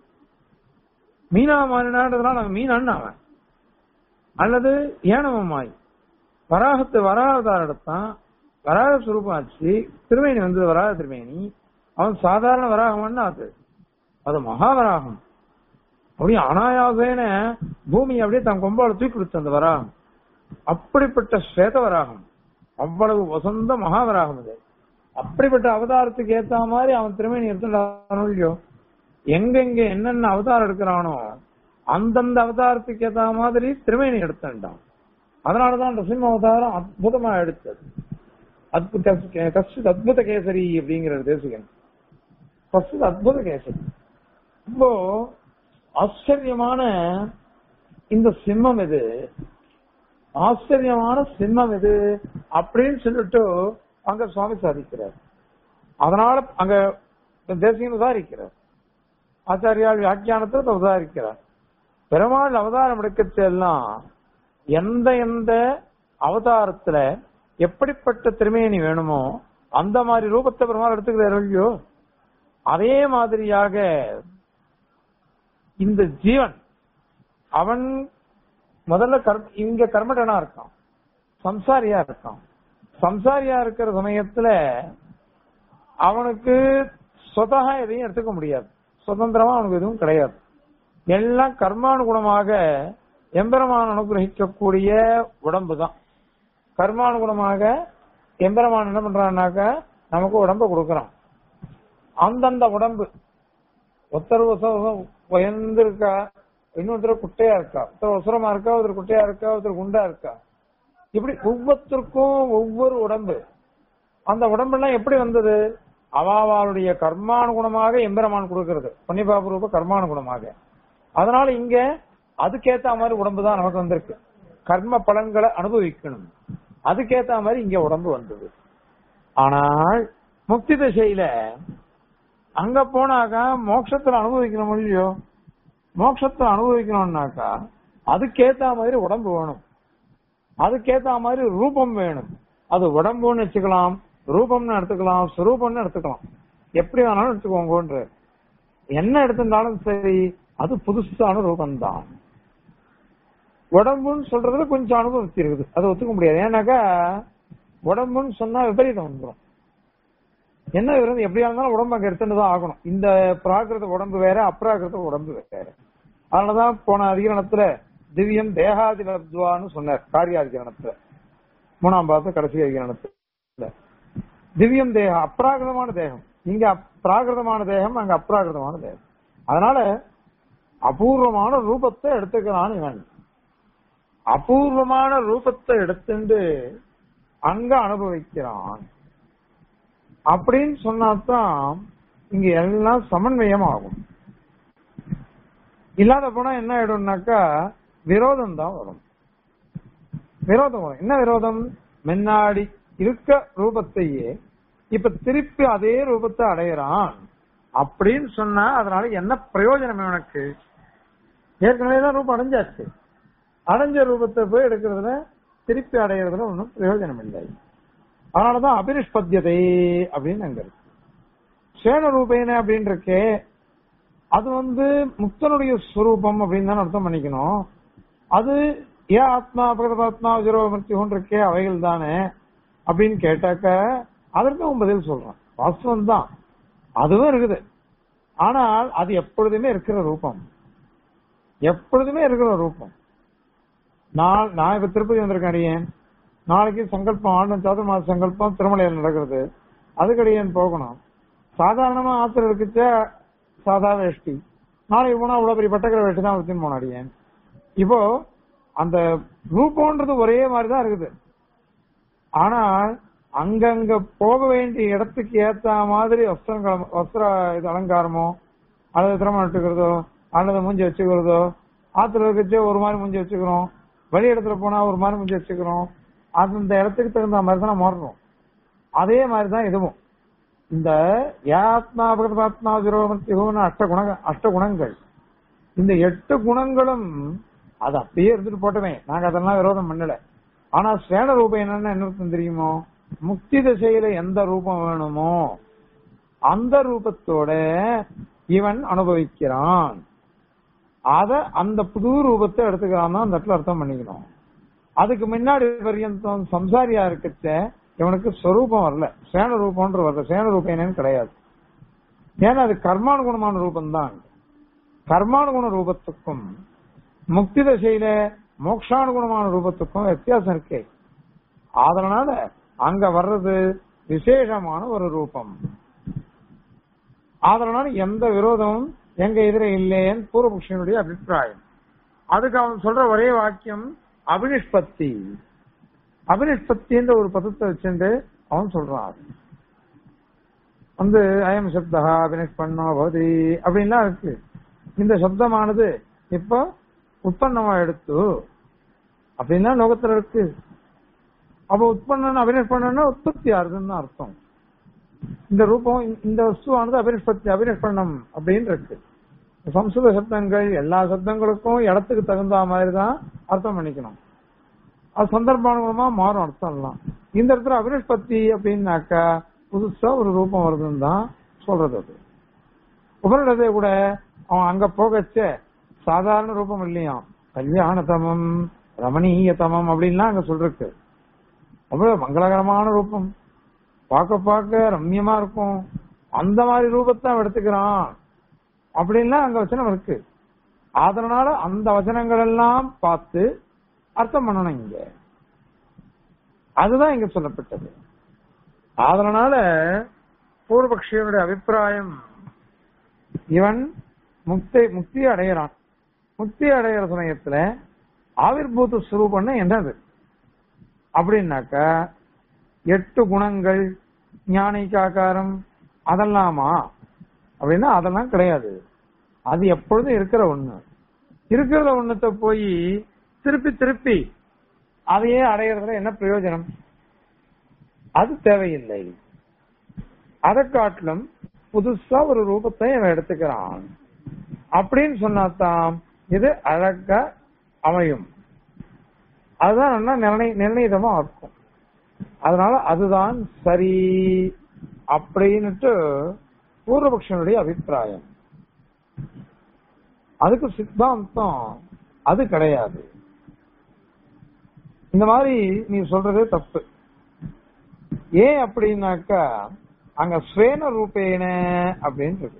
S1: மீனா மாறினான்றதுனால அவன் மீனான்னு அவன் அல்லது ஏனமுமாய் வராகத்து வராகதார் எடுத்தான் வராக சுரூபாச்சு திருமேனி வந்தது வராக திருமேனி அவன் சாதாரண வராகம்னு அது அது மகாவராகம் அப்படியே அனாயாசேன பூமி அப்படியே தன் கொம்பால தூக்கி கொடுத்த அந்த வராகம் அப்படிப்பட்ட ஸ்வேத வராகம் அவ்வளவு வசந்த மகாவராகம் அது அப்படிப்பட்ட அவதாரத்துக்கு ஏத்த மாதிரி அவன் திருமேனி எடுத்துட்டானோ இல்லையோ எங்கெங்க என்னென்ன அவதாரம் எடுக்கிறானோ அந்தந்த அவதாரத்துக்கு ஏத்த மாதிரி திருமேனி எடுத்துட்டான் அதனாலதான் நரசிம்ம அவதாரம் அற்புதமா எடுத்தது அத்புத கஷ்ட அத்புத கேசரி அப்படிங்கிறது தேசிகன் கஷ்ட அத்புத கேசரி ரொம்ப ஆச்சரியமான இந்த சிம்மம் இது ஆச்சரியமான சிம்மம் இது அப்படின்னு சொல்லிட்டு அங்க சுவாமி சாதிக்கிறார் அதனால அங்க தேசியம் உதாரிக்கிறார் ஆச்சாரியால் வியாக்கியானத்தை உதாரிக்கிறார் பெருமாள் அவதாரம் எடுக்கச்செல்லாம் எந்த எந்த அவதாரத்துல எப்படிப்பட்ட திருமேனி வேணுமோ அந்த மாதிரி ரூபத்தை பெருமாள் எடுத்துக்கிறார் இல்லையோ அதே மாதிரியாக இந்த ஜீவன் அவன் முதல்ல கர் இங்க கர்மடனா இருக்கான் சம்சாரியா இருக்கான் சம்சாரியா இருக்கிற சமயத்துல அவனுக்கு சொதகா எதையும் எடுத்துக்க முடியாது சுதந்திரமா அவனுக்கு எதுவும் கிடையாது எல்லாம் கர்மானுகுணமாக எம்பெருமான் அனுகிரகிக்கக்கூடிய உடம்பு தான் கர்மானுகுணமாக எம்பெருமான் என்ன பண்றான்னாக்க நமக்கு உடம்ப கொடுக்கறான் அந்தந்த உடம்பு ஒருத்தர் உயர்ந்து இருக்கா இன்னொருத்தர் குட்டையா இருக்கா ஒருத்தர் உசரமா இருக்கா ஒருத்தர் குட்டையா இருக்கா ஒருத்தர் குண்டா இருக்கா இப்படி ஒவ்வொருத்தருக்கும் ஒவ்வொரு உடம்பு அந்த உடம்பெல்லாம் எப்படி வந்தது அவாவாளுடைய கர்மானுகுணமாக எம்பெருமான் கொடுக்கிறது பன்னிபாபு ரூப கர்மானுகுணமாக அதனால இங்க அதுக்கேத்த மாதிரி உடம்பு தான் நமக்கு வந்திருக்கு கர்ம பலன்களை அனுபவிக்கணும் அதுக்கேத்த மாதிரி இங்க உடம்பு வந்தது ஆனால் முக்தி திசையில அங்க போனாக்கா மோட்சத்துல அனுபவிக்கணும் இல்லையோ மோட்சத்தை அனுபவிக்கணும்னாக்கா அதுக்கேத்த மாதிரி உடம்பு வேணும் அதுக்கேத்த மாதிரி ரூபம் வேணும் அது உடம்புன்னு வச்சுக்கலாம் ரூபம்னு எடுத்துக்கலாம் சுரூபம்னு எடுத்துக்கலாம் எப்படி வேணாலும் எடுத்துக்கோங்கன்ற என்ன எடுத்திருந்தாலும் சரி அது புதுசான ரூபம்தான் உடம்புன்னு சொல்றதுல கொஞ்சம் அனுபவிச்சு இருக்குது அதை ஒத்துக்க முடியாது ஏன்னாக்கா உடம்புன்னு சொன்னா விபரீதம் வந்துடும் என்ன விரோதம் எப்படியா இருந்தாலும் உடம்பு அங்க எடுத்துட்டு தான் ஆகணும் இந்த பிராகிருத உடம்பு வேற அப்ராகிருத உடம்பு வேற அதனாலதான் போன அதிகரணத்துல திவ்யம் தேகாதிலத்வான்னு சொன்னார் காரியாதிகரணத்துல மூணாம் பாதம் கடைசி அதிகரணத்துல திவ்யம் தேகம் அப்ராகிருதமான தேகம் இங்க பிராகிருதமான தேகம் அங்க அப்ராகிருதமான தேகம் அதனால அபூர்வமான ரூபத்தை எடுத்துக்கிறான் இவன் அபூர்வமான ரூபத்தை எடுத்துட்டு அங்க அனுபவிக்கிறான் அப்படின்னு சொன்னாதான் இங்க எல்லாம் சமன்வயம் ஆகும் இல்லாத போனா என்ன ஆயிடும்னாக்கா விரோதம் தான் வரும் விரோதம் வரும் என்ன விரோதம் முன்னாடி இருக்க ரூபத்தையே இப்ப திருப்பி அதே ரூபத்தை அடையிறான் அப்படின்னு சொன்னா அதனால என்ன பிரயோஜனம் எனக்கு ஏற்கனவே தான் ரூபம் அடைஞ்சாச்சு அடைஞ்ச ரூபத்தை போய் எடுக்கிறதுல திருப்பி அடையிறதுல ஒன்றும் பிரயோஜனம் இல்லை அதனாலதான் அபினிஷ்பத்தியதை அப்படின்னு அங்க இருக்கு சேன ரூபேன அப்படின்னு இருக்கே அது வந்து முக்தனுடைய ஸ்வரூபம் அப்படின்னு தான் அர்த்தம் பண்ணிக்கணும் அது ஏன் ஆத்மா பிரகதாத்மா ஜீரோ மிருத்யுன்னு இருக்கே அவைகள் தானே அப்படின்னு கேட்டாக்க அதற்கு அவன் பதில் சொல்றான் வாஸ்தவம் தான் அதுவும் இருக்குது ஆனால் அது எப்பொழுதுமே இருக்கிற ரூபம் எப்பொழுதுமே இருக்கிற ரூபம் நான் நான் இப்ப திருப்பதி வந்திருக்கேன் அடியேன் நாளைக்கு சங்கல்பம் ஆண்டு சாதுர்மாச சங்கல்பம் திருமலையில் நடக்கிறது அதுக்கு அடியேன் போகணும் சாதாரணமா ஆத்திர இருக்குச்ச சாதா வேஷ்டி நாளைக்கு போனா அவ்வளவு பெரிய பட்டக்கிற வேஷ்டி தான் வச்சுன்னு போன அடியேன் இப்போ அந்த ரூபம்ன்றது ஒரே மாதிரிதான் இருக்குது ஆனால் அங்கங்க போக வேண்டிய இடத்துக்கு ஏத்த மாதிரி வஸ்திரங்கள் வஸ்திர இது அலங்காரமோ அல்லது திறமை நட்டுக்கிறதோ அல்லது மூஞ்சி வச்சுக்கிறதோ ஆத்துல இருக்கச்சே ஒரு மாதிரி மூஞ்சி வச்சுக்கிறோம் வெளி இடத்துல போனா ஒரு மாதிரி மூஞ்சி வச்சுக்கிறோம் அந்த இடத்துக்கு தகுந்த மாதிரி தான் மாறுறோம் அதே மாதிரி தான் இதுவும் இந்த யாத்மா பிரகதாத்மா ஜீரோமத்தியோன்னு அஷ்ட குண அஷ்ட குணங்கள் இந்த எட்டு குணங்களும் அது அப்படியே இருந்துட்டு போட்டமே நாங்க அதெல்லாம் விரோதம் பண்ணல ஆனா சேன ரூபம் என்னன்னு என்ன அர்த்தம் தெரியுமோ முக்தி திசையில எந்த ரூபம் வேணுமோ அந்த ரூபத்தோட இவன் அனுபவிக்கிறான் அத அந்த புது ரூபத்தை எடுத்துக்கிறான் அந்த இடத்துல அர்த்தம் பண்ணிக்கணும் அதுக்கு முன்னாடி பர்யந்தம் சம்சாரியா இருக்கச்ச இவனுக்கு ஸ்வரூபம் வரல சேன ரூபம்ன்ற வரல சேன ரூபம் என்னன்னு கிடையாது ஏன்னா அது கர்மானுகுணமான ரூபம் தான் கர்மானுகுண ரூபத்துக்கும் முக்தி தசையில மோக்ஷானுகுணமான ரூபத்துக்கும் வித்தியாசம் இருக்கு அதனால அங்க வர்றது விசேஷமான ஒரு ரூபம் அதனால எந்த விரோதமும் எங்க எதிர இல்லைன்னு பூர்வபக்ஷனுடைய அபிப்பிராயம் அதுக்கு அவன் சொல்ற ஒரே வாக்கியம் அபினிஷ்பத்தி அபினிஷ்பத்தின்ற ஒரு பதத்தை வச்சுட்டு அவன் சொல்றான் வந்து அயம் சப்தா அபினிஷ்பண்ணோ பவதி அப்படின்லாம் இருக்கு இந்த சப்தமானது இப்போ உற்பத்தமா எடுத்து அப்படின்னா லோகத்துல இருக்கு அப்ப உற்பத்தம் அபினிஷ்பண்ணம்னா உற்பத்தி ஆறுதுன்னு அர்த்தம் இந்த ரூபம் இந்த வஸ்துவானது அபினிஷ்பத்தி அபினிஷ்பண்ணம் அப்படின்னு இருக்கு சம்ஸ்கிருத சப்தங்கள் எல்லா சப்தங்களுக்கும் இடத்துக்கு தகுந்த மாதிரி தான் அர்த்தம் பண்ணிக்கணும் அது சந்தர்ப்பானுகுணமா மாறும் அர்த்தம் எல்லாம் இந்த இடத்துல அபினிஷ்பத்தி அப்படின்னாக்கா புதுசா ஒரு ரூபம் வருதுன்னு தான் சொல்றது அது உபனிடத்தை கூட அவன் அங்க போகச்ச சாதாரண ரூபம் இல்லையா கல்யாணதமம் ரமணீயதமம் அப்படின்லாம் அங்க சொல்றக்கு அவ்வளவு மங்களகரமான ரூபம் பார்க்க பார்க்க ரம்யமா இருக்கும் அந்த மாதிரி ரூபத்தை அவன் எடுத்துக்கிறான் அப்படின்லாம் அங்க வச்சனம் இருக்கு அதனால அந்த வசனங்கள் எல்லாம் பார்த்து அர்த்தம் பண்ணணும் இங்க அதுதான் இங்க சொல்லப்பட்டது அதனால பூர்வபக்ஷியனுடைய அபிப்பிராயம் இவன் முக்தி முக்தி அடையிறான் முக்தி அடையிற சமயத்துல ஆவிர்பூத சுரூபம்னா என்னது அப்படின்னாக்கா எட்டு குணங்கள் ஞானிக்காக்காரம் அதெல்லாமா அப்படின்னா அதெல்லாம் கிடையாது அது எப்பொழுதும் இருக்கிற ஒண்ணு இருக்கிற ஒண்ணத்தை போய் திருப்பி திருப்பி அதையே அடையிறதுல என்ன பிரயோஜனம் அது தேவையில்லை அதை காட்டிலும் புதுசா ஒரு ரூபத்தை அவன் எடுத்துக்கிறான் அப்படின்னு சொன்னாதான் இது அழகா அமையும் அதுதான் நல்லா நிர்ணய நிர்ணயிதமா இருக்கும் அதனால அதுதான் சரி அப்படின்னுட்டு பூர்வபக்ஷனுடைய அபிப்பிராயம் அதுக்கு சித்தாந்தம் அது கிடையாது இந்த மாதிரி நீ சொல்றதே தப்பு ஏன் அப்படின்னாக்கா அங்க ஸ்வேன ரூபேன அப்படின்னு இருக்கு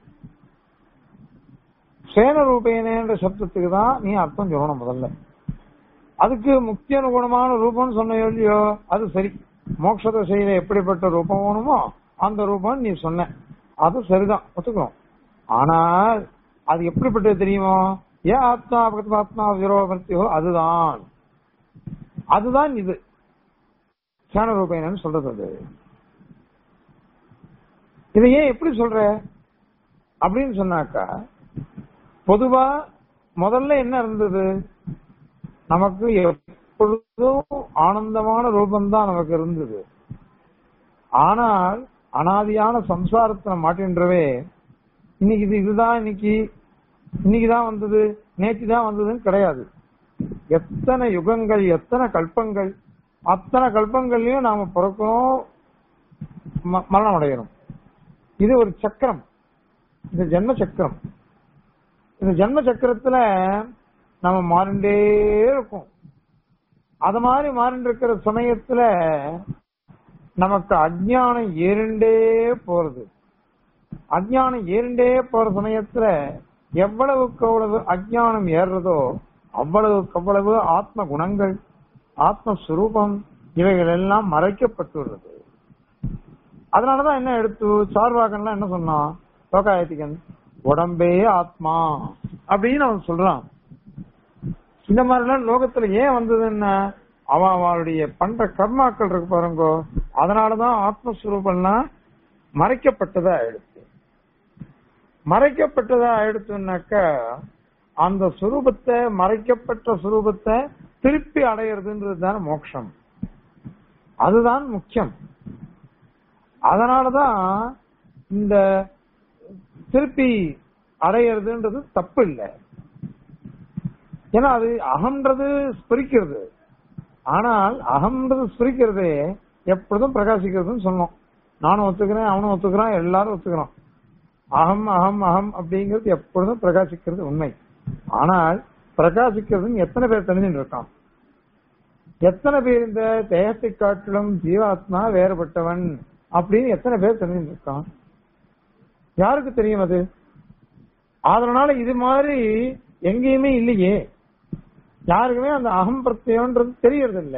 S1: ஸ்வேன ரூபேனன்ற சப்தத்துக்கு தான் நீ அர்த்தம் சொல்லணும் முதல்ல அதுக்கு முக்கிய அனுகுணமான ரூபம்னு சொன்ன இல்லையோ அது சரி மோட்ச செய்த எப்படிப்பட்ட ரூபம் வேணுமோ அந்த ரூபம் நீ சொன்ன அது சரிதான் ஒத்துக்கிறோம் ஆனால் அது எப்படிப்பட்டது தெரியுமோ ஏன் ஆத்மா பகத் ஆத்மா விரோபர்த்தியோ அதுதான் அதுதான் இது சேன ரூபேனன்னு சொல்றது அது இதை ஏன் எப்படி சொல்ற அப்படின்னு சொன்னாக்கா பொதுவா முதல்ல என்ன இருந்தது நமக்கு எப்பொழுதும் ஆனந்தமான ரூபம்தான் நமக்கு இருந்தது ஆனால் அனாதியான சம்சாரத்தை மாட்டின்றவே இன்னைக்கு இது இதுதான் இன்னைக்கு இன்னைக்குதான் வந்தது நேற்று தான் வந்ததுன்னு கிடையாது எத்தனை யுகங்கள் எத்தனை கல்பங்கள் அத்தனை கல்பங்கள்லயும் நாம பிறக்கணும் ம- மரணம் அடையணும் இது ஒரு சக்கரம் இந்த ஜென்ம சக்கரம் இந்த ஜென்ம சக்கரத்துல நம்ம மாறிண்டே இருக்கும் அது மாதிரி மாறிண்டு இருக்கிற சமயத்துல நமக்கு அஜ்ஞானம் ஏறிண்டே போறது அஜ்ஞானம் ஏறிண்டே போற சமயத்துல எவ்வளவுக்கு அவ்வளவு அஜ்ஞானம் ஏறுறதோ அவ்வளவுக்கு அவ்வளவு ஆத்ம குணங்கள் ஆத்மஸ்வரூபம் இவைகள் எல்லாம் மறைக்கப்பட்டுள்ளது அதனாலதான் என்ன எடுத்து சார்வாகன்லாம் என்ன சொன்னான் லோகாயத்திகன் உடம்பே ஆத்மா அப்படின்னு அவன் சொல்றான் இந்த மாதிரிலாம் லோகத்துல ஏன் வந்ததுன்னா அவன் அவளுடைய பண்ற கர்மாக்கள் இருக்கு பாருங்க அதனாலதான் ஆத்மஸ்வரூபம்லாம் மறைக்கப்பட்டதா ஆயிடுச்சு மறைக்கப்பட்டதா ஆயிடுச்சுன்னாக்கா அந்த சுரூபத்தை மறைக்கப்பட்ட சுரூபத்தை திருப்பி அடையிறதுன்றது தான் மோட்சம் அதுதான் முக்கியம் அதனாலதான் இந்த திருப்பி அடையிறதுன்றது தப்பு இல்லை ஏன்னா அது அகம்ன்றது ஸ்பிரிக்கிறது ஆனால் அகம்ன்றது ஸ்பிரிக்கிறதே எப்பொழுதும் பிரகாசிக்கிறதுன்னு சொன்னோம் நானும் ஒத்துக்கிறேன் அவனும் ஒத்துக்கிறான் எல்லாரும் ஒத்துக்கிறான் அகம் அகம் அகம் அப்படிங்கிறது எப்பொழுதும் பிரகாசிக்கிறது உண்மை ஆனால் பிரகாசிக்கிறதுன்னு எத்தனை பேர் தெரிஞ்சுட்டு இருக்கான் எத்தனை பேர் இந்த தேகத்தை காட்டிலும் ஜீவாத்மா வேறுபட்டவன் அப்படின்னு எத்தனை பேர் தெரிஞ்சுட்டு இருக்கான் யாருக்கு தெரியும் அது அதனால இது மாதிரி எங்கேயுமே இல்லையே யாருக்குமே அந்த அகம் பிரத்யம்ன்றது தெரியறது இல்ல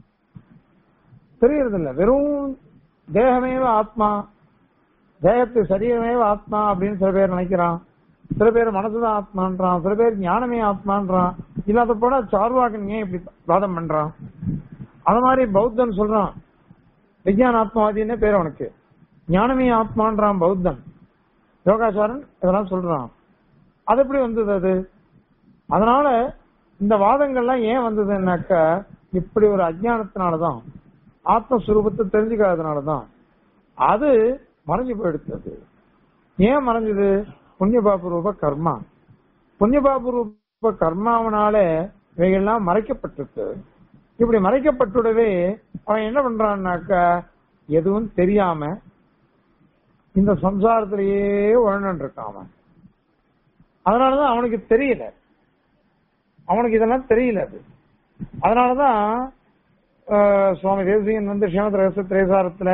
S1: தெரியறது இல்ல வெறும் தேகமேவ ஆத்மா தேகத்து சரீரமேவ ஆத்மா அப்படின்னு சில பேர் நினைக்கிறான் சில பேர் மனசுதான் ஆத்மான்றான் சில பேர் ஞானமே ஆத்மான்றான் இல்லாத போட சார்வாகன் ஏன் இப்படி வாதம் பண்றான் அது மாதிரி பௌத்தன் சொல்றான் விஜயான ஆத்மாவாதின்னு பேர் அவனுக்கு ஞானமே ஆத்மான்றான் பௌத்தன் யோகாச்சாரன் இதெல்லாம் சொல்றான் அது எப்படி வந்தது அது அதனால இந்த வாதங்கள்லாம் ஏன் வந்ததுன்னாக்கா இப்படி ஒரு அஜ்ஞானத்தினாலதான் ஆத்மஸ்வரூபத்தை தெரிஞ்சுக்காததுனாலதான் அது மறைஞ்சு போயிடுத்தது ஏன் மறைஞ்சது புண்ணியபாபு ரூப கர்மா புண்ணியபாபு ரூப கர்மாவனால இவைகள்லாம் மறைக்கப்பட்டிருக்கு இப்படி மறைக்கப்பட்டுடவே அவன் என்ன பண்றான்னாக்கா எதுவும் தெரியாம இந்த சம்சாரத்திலேயே உழண்டு இருக்கான் அவன் அதனாலதான் அவனுக்கு தெரியல அவனுக்கு இதெல்லாம் தெரியல அது அதனாலதான் ஆஹ், சுவாமி தேவசிங்கன் வந்து ஸ்ரீமத் ரகசிய திரேசாரத்துல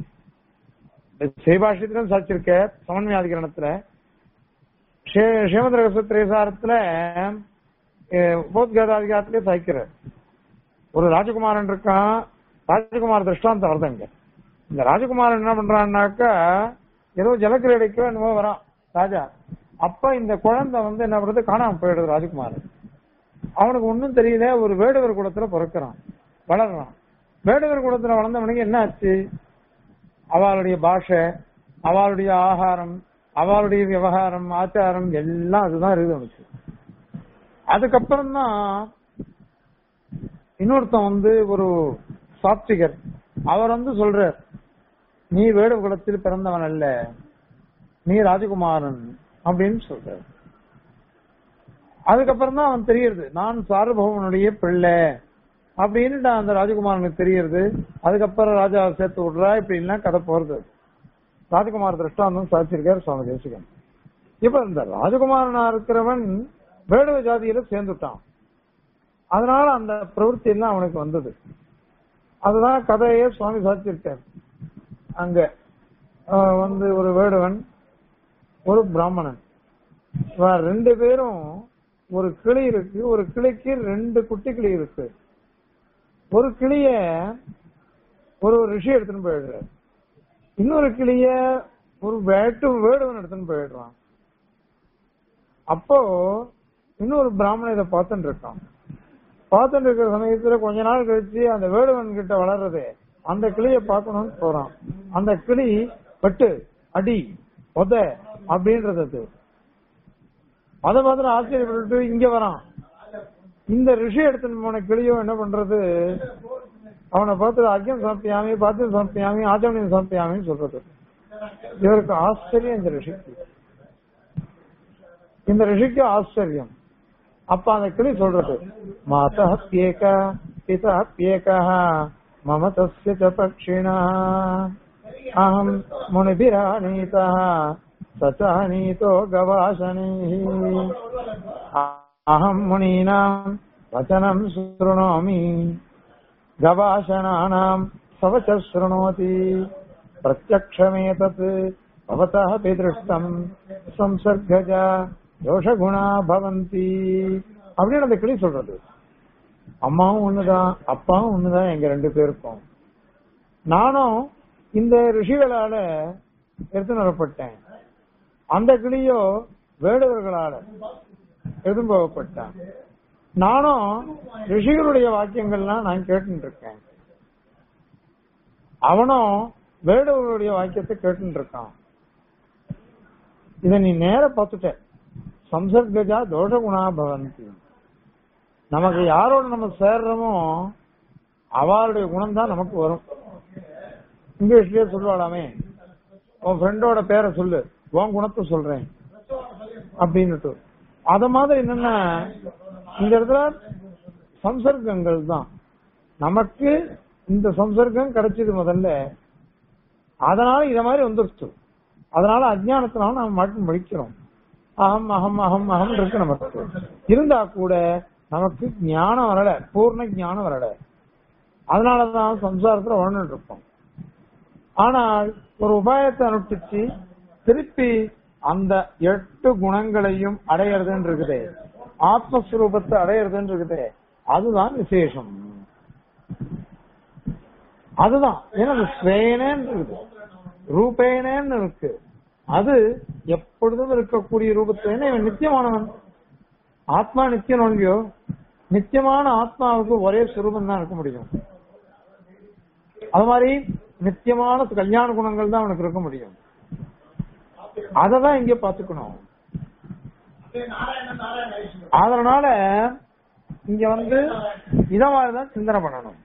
S1: செய்பாஷத்திலும் சாச்சிருக்க சமன்மையாதிகரணத்துல ஸ்ரீ- ஸ்ரீமத் ரகசிய திரேசாரத்துல உபோத்காதாதிகாரத்திலே சாய்க்கிறார் ஒரு ராஜகுமாரன் இருக்கான் ராஜகுமார் திருஷ்டாந்தம் வருதுங்க இந்த ராஜகுமாரன் என்ன பண்றான்னாக்கா ஏதோ ஜலக்கிரீடைக்கோ என்னமோ வரான் ராஜா அப்ப இந்த குழந்தை வந்து என்ன பண்றது காணாம போயிடுது ராஜகுமாரன் அவனுக்கு ஒண்ணும் தெரியல ஒரு வேடுவர் குலத்துல பிறக்கிறான் வளர்றான் வேடுவர் குலத்துல வளர்ந்தவனுக்கு என்ன ஆச்சு அவளுடைய பாஷை அவளுடைய ஆகாரம் அவளுடைய விவகாரம் ஆச்சாரம் எல்லாம் அதுதான் இருக்குது அவனுக்கு அதுக்கப்புறம் தான் இன்னொருத்தன் வந்து ஒரு சாத்விகர் அவர் வந்து சொல்றார் நீ வேடு குலத்தில் பிறந்தவன் அல்ல நீ ராஜகுமாரன் அப்படின்னு சொல்றார் அதுக்கப்புறம் தான் அவன் தெரியறது நான் சார்பவனுடைய பிள்ளை அப்படின்னு அந்த ராஜகுமாரனுக்கு தெரியறது அதுக்கப்புறம் ராஜா சேர்த்து விடுறா இப்படின்லாம் கதை போறது ராஜகுமார் திருஷ்டாந்தம் சாதிச்சிருக்காரு சுவாமி தேசிகன் இப்ப இந்த ராஜகுமாரனா இருக்கிறவன் வேடுவ ஜாதியில சேர்ந்துட்டான் அதனால அந்த பிரவೃತ್ತಿ எல்லாம் அவனுக்கு வந்தது அதுதான் கதையே சுவாமி சாதிச்சிருக்கார் அங்க ஆஹ், வந்து ஒரு வேடுவன் ஒரு பிராமணன் இவ ரெண்டு பேரும் ஒரு கிளி இருக்கு ஒரு கிளிக்கு ரெண்டு குட்டி கிளி இருக்கு ஒரு கிளிய ஒரு ரிஷி எடுத்துன்னு போயிடுறாரு இன்னொரு கிளிய ஒரு வேட்டு வேடுவன் எடுத்துன்னு போயிடுறான் அப்போ இன்னொரு பிராமணன் இதை பார்த்துட்டு இருக்கான் பார்த்துட்டு இருக்கிற சமயத்துல கொஞ்ச நாள் கழிச்சு அந்த வேடுவன் கிட்ட வளர்றது அந்த கிளிய பார்க்கணும்னு போறான் அந்த கிளி வெட்டு அடி உத அப்படின்றது அது அதை பார்த்து ஆச்சரியப்பட்டு இங்க வரான் இந்த ரிஷி எடுத்துன்னு போன கிளியோ என்ன பண்றது அவனை பார்த்து அர்க்கம் சமர்ப்பியாமி பாத்தியம் சமர்ப்பியாமி ஆச்சமணியம் சமர்ப்பியாமின்னு சொல்றது இவருக்கு ஆச்சரியம் இந்த ரிஷிக்கு இந்த ரிஷிக்கு ஆச்சரியம் அப்ப அந்த கிளி சொல்றது மாதா பியேக பிதா பியேக மம தஸ்ய ச பக்ஷிணா அகம் முனிபிராணீதா சச்சானீதோ கவாசனீ அகம் முனீனாம் வச்சனம் சுருணோமி गवाशनानाम् सव च शृणोति प्रत्यक्षमेतत् भवतः अपि दृष्टम् संसर्गजा தோஷகுணா பவந்தி அப்படின்னு அந்த கிளி சொல்றது அம்மாவும் ஒண்ணுதான் அப்பாவும் ஒண்ணுதான் எங்க ரெண்டு பேருக்கும் நானும் இந்த ரிஷிகளால எடுத்து வரப்பட்டேன் அந்த கிளியோ வேடுவர்களால எடுத்து போகப்பட்டேன் நானும் ரிஷிகளுடைய வாக்கியங்கள்லாம் நான் கேட்டுட்டு இருக்கேன் அவனும் வேடுவர்களுடைய வாக்கியத்தை கேட்டுட்டு இருக்கான் இத நீ நேர பார்த்துட்ட சம்சர்கஜா தோஷ குணா பவந்தி நமக்கு யாரோட நம்ம சேர்றோமோ அவளுடைய குணம் தான் நமக்கு வரும் இங்கிலீஷ்லயே சொல்லுவாளாமே உன் ஃப்ரெண்டோட பேரை சொல்லு உன் குணத்தை சொல்றேன் அப்படின்னுட்டு அத மாதிரி என்னன்னா இந்த இடத்துல சம்சர்க்கங்கள் தான் நமக்கு இந்த சம்சர்க்கம் கிடைச்சது முதல்ல அதனால இத மாதிரி வந்துருச்சு அதனால அஜ்ஞானத்தினால நம்ம மட்டும் முடிக்கிறோம் அகம் அகம் அகம் அகம் இருக்கு நமக்கு இருந்தா கூட நமக்கு ஞானம் வரல பூர்ண ஞானம் வரல அதனாலதான் சம்சாரத்துல வாழ்ந்துட்டு இருப்போம் ஆனால் ஒரு உபாயத்தை அனுஷ்டிச்சு திருப்பி அந்த எட்டு குணங்களையும் அடையிறதுன்னு இருக்குதே ஆத்மஸ்வரூபத்தை அடையிறதுன்னு இருக்குதே அதுதான் விசேஷம் அதுதான் ஏன்னா அது ஸ்வேனேன்னு இருக்குது ரூபேனேன்னு இருக்கு அது எப்பொழுதும் இருக்கக்கூடிய ரூபத்தை ஏன்னா இவன் நித்தியமானவன் ஆத்மா நித்தியம் இல்லையோ நித்தியமான ஆத்மாவுக்கு ஒரே சுரூபம் தான் இருக்க முடியும் அது மாதிரி நித்தியமான கல்யாண குணங்கள் தான் அவனுக்கு இருக்க முடியும் அததான் இங்க பாத்துக்கணும் அதனால இங்க வந்து இத மாதிரிதான் சிந்தனை பண்ணணும்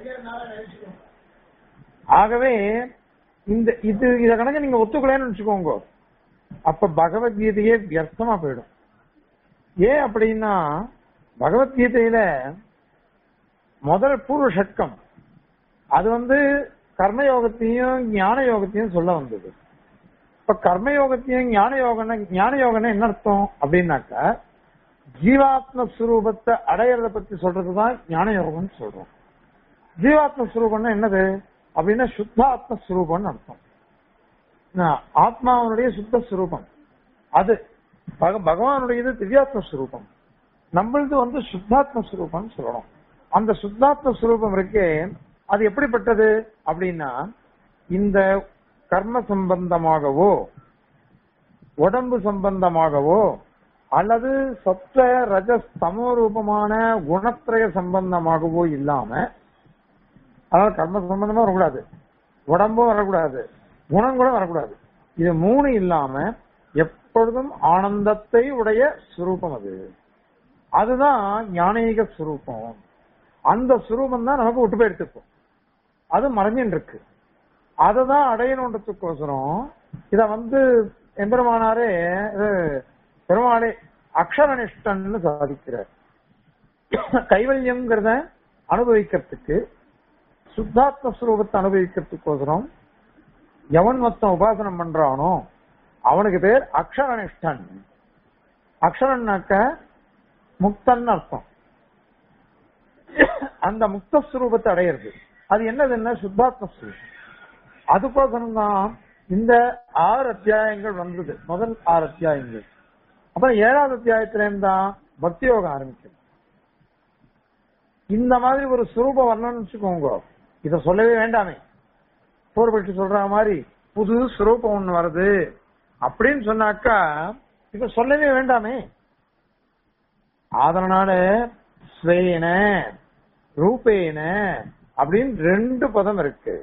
S1: ஆகவே இந்த இது இத கணக்கு நீங்க ஒத்துக்கலன்னு வச்சுக்கோங்க அப்ப பகவத்கீதையே வியர்த்தமா போயிடும் ஏன் அப்படின்னா பகவத்கீதையில முதல் பூர்வ ஷட்கம் அது வந்து கர்மயோகத்தையும் ஞான யோகத்தையும் சொல்ல வந்தது இப்ப கர்மயோகத்தையும் ஞான யோகம்னா ஞான யோகம்னா என்ன அர்த்தம் அப்படின்னாக்கா ஜீவாத்ம ஸ்வரூபத்தை அடையறத பத்தி சொல்றதுதான் ஞான யோகம்னு சொல்றோம் ஜீவாத்ம ஸ்வரூபம்னா என்னது அப்படின்னா சுத்தாத்ம ஸ்வரூபம்னு அர்த்தம் நான் ஆத்மாவனுடைய சுத்த ஸ்வரூபம் அது பக- பகவானுடையது திவ்யாத்ம ஸ்வரூபம் நம்மளது வந்து சுத்தாத்ம ஸ்வரூபம்னு சொல்லணும் அந்த சுத்தாத்ம ஸ்வரூபம் இருக்கே அது எப்படிப்பட்டது அப்படின்னா இந்த கர்ம சம்பந்தமாகவோ உடம்பு சம்பந்தமாகவோ அல்லது சத்த ரஜ ஸ்தமோ ரூபமான குணத்திரய சம்பந்தமாகவோ இல்லாம அதாவது கர்ம சம்பந்தமா வரக்கூடாது உடம்பும் வரக்கூடாது குணம் கூட வரக்கூடாது இது மூணு இல்லாம எப்பொழுதும் ஆனந்தத்தை உடைய சுரூபம் அது அதுதான் ஞானீக சுரூபம் அந்த சுரூபம் தான் நமக்கு விட்டு போய் எடுத்துக்கும் அது மறைஞ்சின்னு இருக்கு அதை தான் அடையணுன்றதுக்கோசரம் இத வந்து எம்பெருமானாரே இது பெருமாளே அக்ஷரனிஷ்டன்னு சாதிக்கிறார் கைவல்யம்ங்கிறத அனுபவிக்கிறதுக்கு சுத்தாத்ம ஸ்வரூபத்தை அனுபவிக்கிறதுக்கோசரம் எவன் மொத்தம் உபாசனம் பண்றானோ அவனுக்கு பேர் அக்ஷரனிஷ்டன் அக்ஷரன்னாக்க முக்தன் அர்த்தம் அந்த முக்த ஸ்வரூபத்தை அடையிறது அது என்னதுன்னா சுத்தாத்ம ஸ்வரூபம் அதுக்கோசரம் தான் இந்த ஆறு அத்தியாயங்கள் வந்தது முதல் ஆறு அத்தியாயங்கள் அப்புறம் ஏழாவது அத்தியாயத்திலேருந்து தான் பக்தி யோகம் ஆரம்பிக்கும் இந்த மாதிரி ஒரு சுரூபம் வரணும்னு வச்சுக்கோங்க இத சொல்லவே வேண்டாமே பூர்வபட்சி சொல்ற மாதிரி புது சுரூபம் ஒண்ணு வருது அப்படின்னு சொன்னாக்கா இத சொல்லவே வேண்டாமே அதனால ஸ்வேன ரூபேன அப்படின்னு ரெண்டு பதம் இருக்கு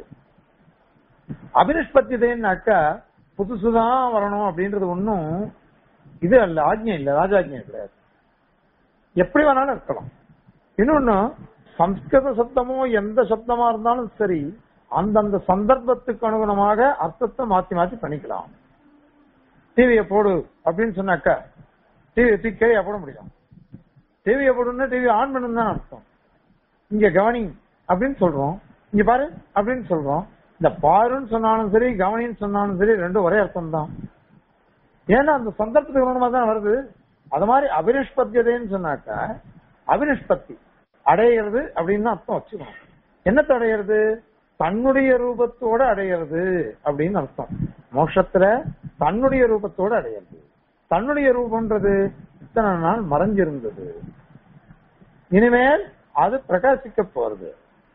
S1: அபினிஷ்பத்தியதைன்னாக்கா புதுசுதான் வரணும் அப்படின்றது ஒண்ணும் இது அல்ல ஆஜ்ஞை இல்ல ராஜாஜ்ஞை கிடையாது எப்படி வேணாலும் இருக்கலாம் இன்னொன்னு சம்ஸ்கிருத சப்தமோ எந்த சப்தமா இருந்தாலும் சரி அந்தந்த சந்தர்ப்பத்துக்கு அனுகுணமாக அர்த்தத்தை மாத்தி மாத்தி பண்ணிக்கலாம் டிவியை போடு அப்படின்னு சொன்னாக்கா டிவியை தூக்கி கீழே போட முடியும் டிவியை போடுன்னா டிவி ஆன் பண்ணணும் தான் அர்த்தம் இங்க கவனி அப்படின்னு சொல்றோம் இங்க பாரு அப்படின்னு சொல்றோம் இந்த பாருன்னு சொன்னாலும் சரி கவனின்னு சொன்னாலும் சரி ரெண்டும் ஒரே அர்த்தம் தான் ஏன்னா அந்த சந்தர்ப்பத்துக்கு அனுகுணமா தான் வருது அது மாதிரி அபினிஷ்பத்தியதைன்னு சொன்னாக்கா அபினிஷ்பத்தி அடையிறது அப்படின்னு அர்த்தம் வச்சுக்கணும் என்னத்தை அடையிறது தன்னுடைய ரூபத்தோட அடையிறது அப்படின்னு அர்த்தம் மோட்சத்துல தன்னுடைய ரூபத்தோட அடையிறது தன்னுடைய ரூபம்ன்றது இத்தனை நாள் மறைஞ்சிருந்தது இனிமேல் அது பிரகாசிக்க போறது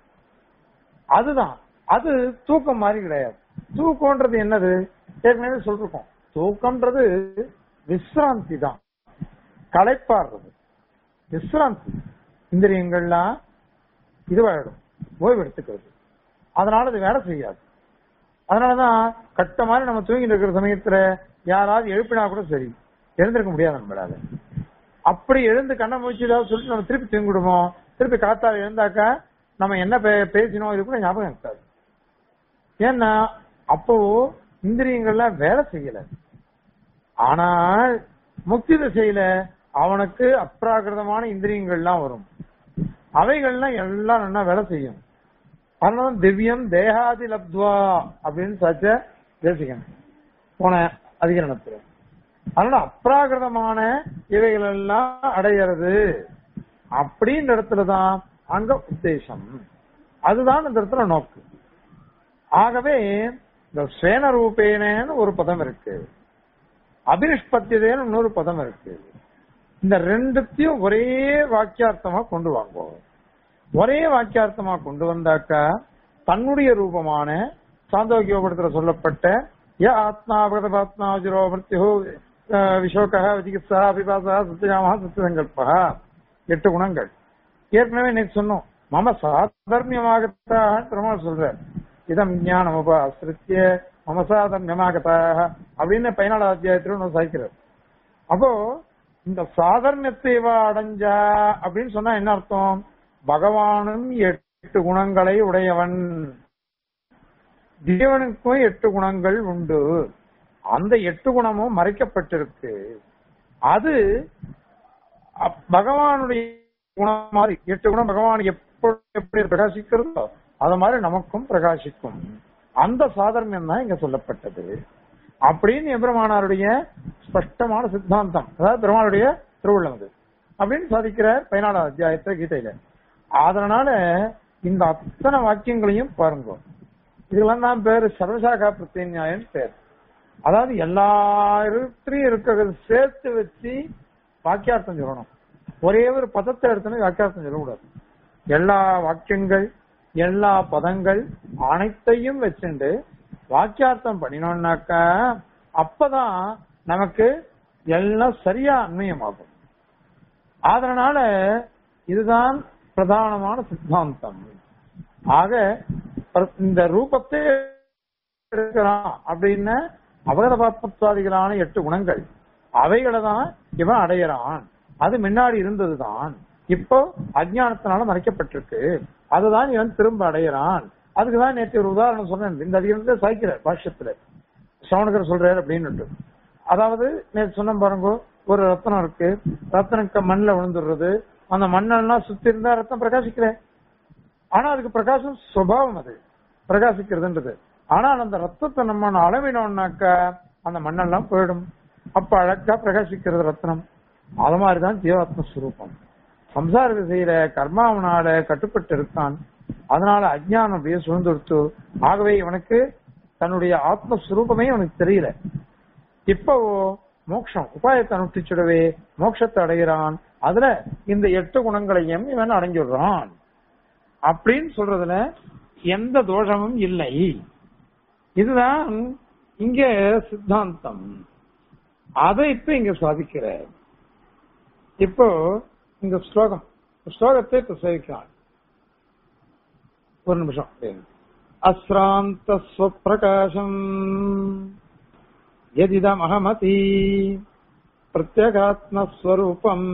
S1: அதுதான் அது தூக்கம் மாதிரி கிடையாது தூக்கம்ன்றது என்னது ஏற்கனவே சொல்லிருக்கோம் தூக்கம்ன்றது விஸ்ராந்தி தான் களைப்பாடுறது விஸ்ராந்தி இந்திரியங்கள்லாம் இதுவாயிடும் ஓய்வு எடுத்துக்கிறது அதனால அது வேலை செய்யாது அதனாலதான் கட்ட மாதிரி நம்ம தூங்கிட்டு இருக்கிற சமயத்துல யாராவது எழுப்பினா கூட சரி எழுந்திருக்க முடியாது நம்மளால அப்படி எழுந்து கண்ணை முடிச்சு ஏதாவது சொல்லிட்டு நம்ம திருப்பி தூங்கிடுவோம் திருப்பி காத்தால எழுந்தாக்கா நம்ம என்ன பே- பேசினோம் இது கூட ஞாபகம் இருக்காது ஏன்னா அப்போ இந்திரியங்கள்லாம் வேலை செய்யல ஆனால் முக்தி திசையில அவனுக்கு அப்ராகிருதமான இந்திரியங்கள்லாம் வரும் அவைகள்லாம் எல்லாம் நல்லா வேலை செய்யும் அதனால திவ்யம் தேகாதி லப்துவா அப்படின்னு சாச்ச தேசிகன் போன அதிகரணத்துல அதனால அப்ராகிருதமான இவைகள் எல்லாம் அடையிறது அப்படின்ற இடத்துலதான் அங்க உத்தேசம் அதுதான் இந்த இடத்துல நோக்கு ஆகவே இந்த ஸ்வேன ரூபேனன்னு ஒரு பதம் இருக்கு அபினிஷ்பத்தியதேன்னு இன்னொரு பதம் இருக்கு இந்த ரெண்டுத்தையும் ஒரே வாக்கியார்த்தமா கொண்டு வாங்குவோம் ஒரே வாக்கியார்த்தமா கொண்டு வந்தாக்கா தன்னுடைய ரூபமான சாந்தோக்கியோபடத்துல சொல்லப்பட்ட ய ஆத்மா பிரதபாத்மா ஜுரோ மிருத்யு விஷோக விசிகித்சா அபிபாசா சத்தியாமா சத்தியசங்கல்பா எட்டு குணங்கள் ஏற்கனவே நேற்று சொன்னோம் மம சாதர்மியமாகத்தான் பெருமாள் சொல்ற இதம் ஞானம் உபாசிரித்திய மம சாதர்மியமாகத்தாக அப்படின்னு பதினாலாவது அத்தியாயத்துல ஒன்று சாய்க்கிறார் அப்போ இந்த சாதர்ணியத்தை இவ அடைஞ்சா அப்படின்னு சொன்னா என்ன அர்த்தம் பகவானும் எட்டு குணங்களை உடையவன் ஜீவனுக்கும் எட்டு குணங்கள் உண்டு அந்த எட்டு குணமும் மறைக்கப்பட்டிருக்கு அது அப்- பகவானுடைய குணம் மாதிரி எட்டு குணம் பகவான் எப்படி எப்படி பிரகாசிக்கிறதோ அது மாதிரி நமக்கும் பிரகாசிக்கும் அந்த சாதர்மியம் தான் இங்க சொல்லப்பட்டது அப்படின்னு எம்பெருமானாருடைய ஸ்பஷ்டமான சித்தாந்தம் அதாவது பெருமாளுடைய திருவுள்ளம் அது அப்படின்னு சாதிக்கிறார் பதினாலாவது அத்தியாயத்தை கீதையில அதனால இந்த அத்தனை வாக்கியங்களையும் பாருங்க இதெல்லாம் தான் பேரு சர்வசாகா பிரத்யன்யாயன் பேர் அதாவது எல்லா இடத்துலயும் இருக்கிறத சேர்த்து வச்சு வாக்கியார்த்தம் சொல்லணும் ஒரே ஒரு பதத்தை எடுத்துன்னு வாக்கியார்த்தம் சொல்லக்கூடாது எல்லா வாக்கியங்கள் எல்லா பதங்கள் அனைத்தையும் வச்சுண்டு வாக்கியார்த்தம் பண்ணினோம்னாக்கா அப்பதான் நமக்கு எல்லாம் சரியா அன்மயமாகும் அதனால இதுதான் பிரதானமான சித்தாந்தம் ஆக பிர- இந்த ரூபத்தை இருக்கிறான் அப்படின்னு அபகதபாத்மத்வாதிகளான எட்டு குணங்கள் அவைகளை தான் இவன் அடையறான் அது முன்னாடி இருந்ததுதான் இப்போ அஜ்ஞானத்தினால மறைக்கப்பட்டிருக்கு அதுதான் இவன் திரும்ப அடையறான் அதுக்குதான் நேற்று ஒரு உதாரணம் சொன்னேன் இந்த அதிகாரத்தை சாய்க்கிறார் பாஷ்யத்துல சவணகர் சொல்றாரு அப்படின்னு அதாவது நேற்று சொன்ன பாருங்க ஒரு ரத்னம் இருக்கு ரத்தனுக்கு மண்ணில் விழுந்துடுறது அந்த மண்ணெல்லாம் சுத்தி இருந்தா ரத்தம் பிரகாசிக்கல ஆனா அதுக்கு பிரகாசம் சுபாவம் அது பிரகாசிக்கிறதுன்றது ஆனால் அந்த ரத்தத்தை நம்ம அளவினோம்னாக்க அந்த மண்ணெல்லாம் போயிடும் அப்ப அழகா பிரகாசிக்கிறது ரத்னம் அது மாதிரிதான் ஜீவாத்ம ஸ்வரூபம் சம்சாரத்தை செய்யற கர்மாவனால கட்டுப்பட்டு இருக்கான் அதனால அஜ்ஞானம் அப்படியே சுழ்ந்துடுத்து ஆகவே இவனுக்கு தன்னுடைய ஆத்மஸ்வரூபமே அவனுக்கு தெரியல இப்போ மோட்சம் உபாயத்தை அனுஷ்டிச்சுடவே மோட்சத்தை அடைகிறான் அதுல இந்த எட்டு குணங்களையும் இவன் அடைஞ்சிடுறான் அப்படின்னு சொல்றதுல எந்த தோஷமும் இல்லை இதுதான் இங்க சித்தாந்தம் அதை இப்ப இங்க சாதிக்கிற இப்போ இந்த ஸ்லோகம் ஸ்லோகத்தை இப்ப சேவிக்கலாம் ஒரு நிமிஷம் அஸ்ராந்த ஸ்வப்பிரகாசம் यदिदमहमति प्रत्यगात्मस्वरूपम्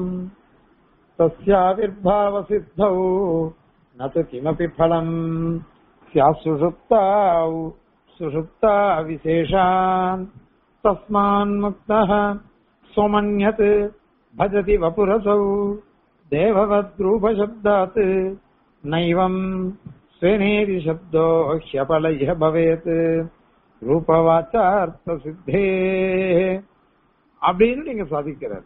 S1: तस्याविर्भावसिद्धौ न तु किमपि फलम् स्यात् सुषुप्ताौ सुषुप्ता विशेषान् तस्मान्मुक्तः स्वमन्यत् भजति वपुरसौ देववद्रूपशब्दात् नैवम् स्वेनेति शब्दो ह्यपलय्य भवेत् ரூபவாச்சார்த்த சித்தே அப்படின்னு நீங்க சாதிக்கிறார்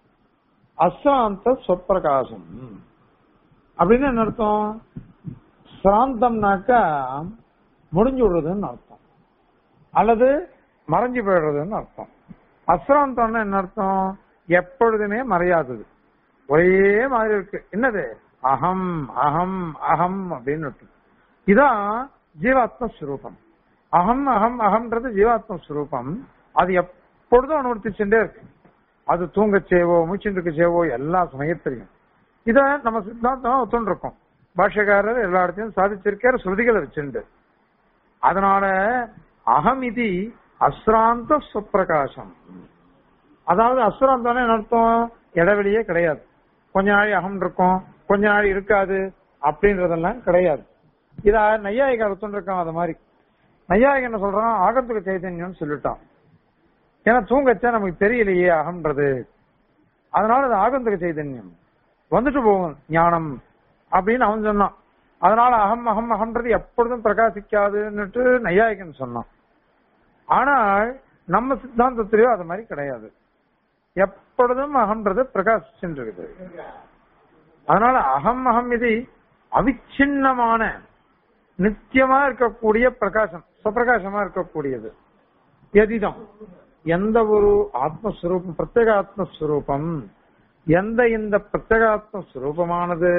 S1: அசாந்த சொப்பிரகாசம் அப்படின்னு என்ன அர்த்தம் சாந்தம்னாக்கா முடிஞ்சு விடுறதுன்னு அர்த்தம் அல்லது மறைஞ்சு போயிடுறதுன்னு அர்த்தம் அஸ்ராந்தம்னா என்ன அர்த்தம் எப்பொழுதுமே மறையாதது ஒரே மாதிரி இருக்கு என்னது அகம் அகம் அகம் அப்படின்னு இருக்கு இதான் ஜீவாத்ம ஸ்வரூபம் அகம் அகம் அகம்ன்றது ஜீவாத்ம ஸ்வரூபம் அது எப்பொழுதும் அனுவர்த்திச்சுட்டே இருக்கு அது தூங்கச்சேவோ மூச்சுக்கு சேவோ எல்லா சமயத்திலையும் இத நம்ம சித்தாந்தம் ஒத்துண்டு இருக்கோம் பாஷ்யக்காரர் எல்லா இடத்தையும் சாதிச்சிருக்கார் ஸ்ருதிகளை வச்சுண்டு அதனால அகம் இது அஸ்ராந்த சுப்பிரகாசம் அதாவது அஸ்ராந்தம்னா என்ன அர்த்தம் இடைவெளியே கிடையாது கொஞ்ச நாள் அகம் இருக்கும் கொஞ்ச நாள் இருக்காது அப்படின்றதெல்லாம் கிடையாது இத நையாயிக ஒத்துண்டு இருக்கோம் அது மாதிரி நையாயிக என்ன சொல்றான் ஆகத்துக்கு சைதன்யம்னு சொல்லிட்டான் ஏன்னா தூங்கச்சா நமக்கு தெரியலையே அகம்ன்றது அதனால அது ஆகந்துக சைதன்யம் வந்துட்டு போகும் ஞானம் அப்படின்னு அவன் சொன்னான் அதனால அகம் அகம் அகம்ன்றது எப்பொழுதும் பிரகாசிக்காதுன்னுட்டு நையாயிகன் சொன்னான் ஆனால் நம்ம சித்தாந்தத்திலேயோ அது மாதிரி கிடையாது எப்பொழுதும் அகம்ன்றது பிரகாசிச்சுட்டு இருக்குது அதனால அகம் அகம் இது அவிச்சின்னமான நித்தியமா இருக்கக்கூடிய பிரகாசம் சுப்பிரகாசமா இருக்கக்கூடியது எதிதம் எந்த ஒரு ஆத்மஸ்வரூபம் பிரத்யேக ஆத்மஸ்வரூபம் எந்த இந்த பிரத்யேகாத்ம ஸ்வரூபமானது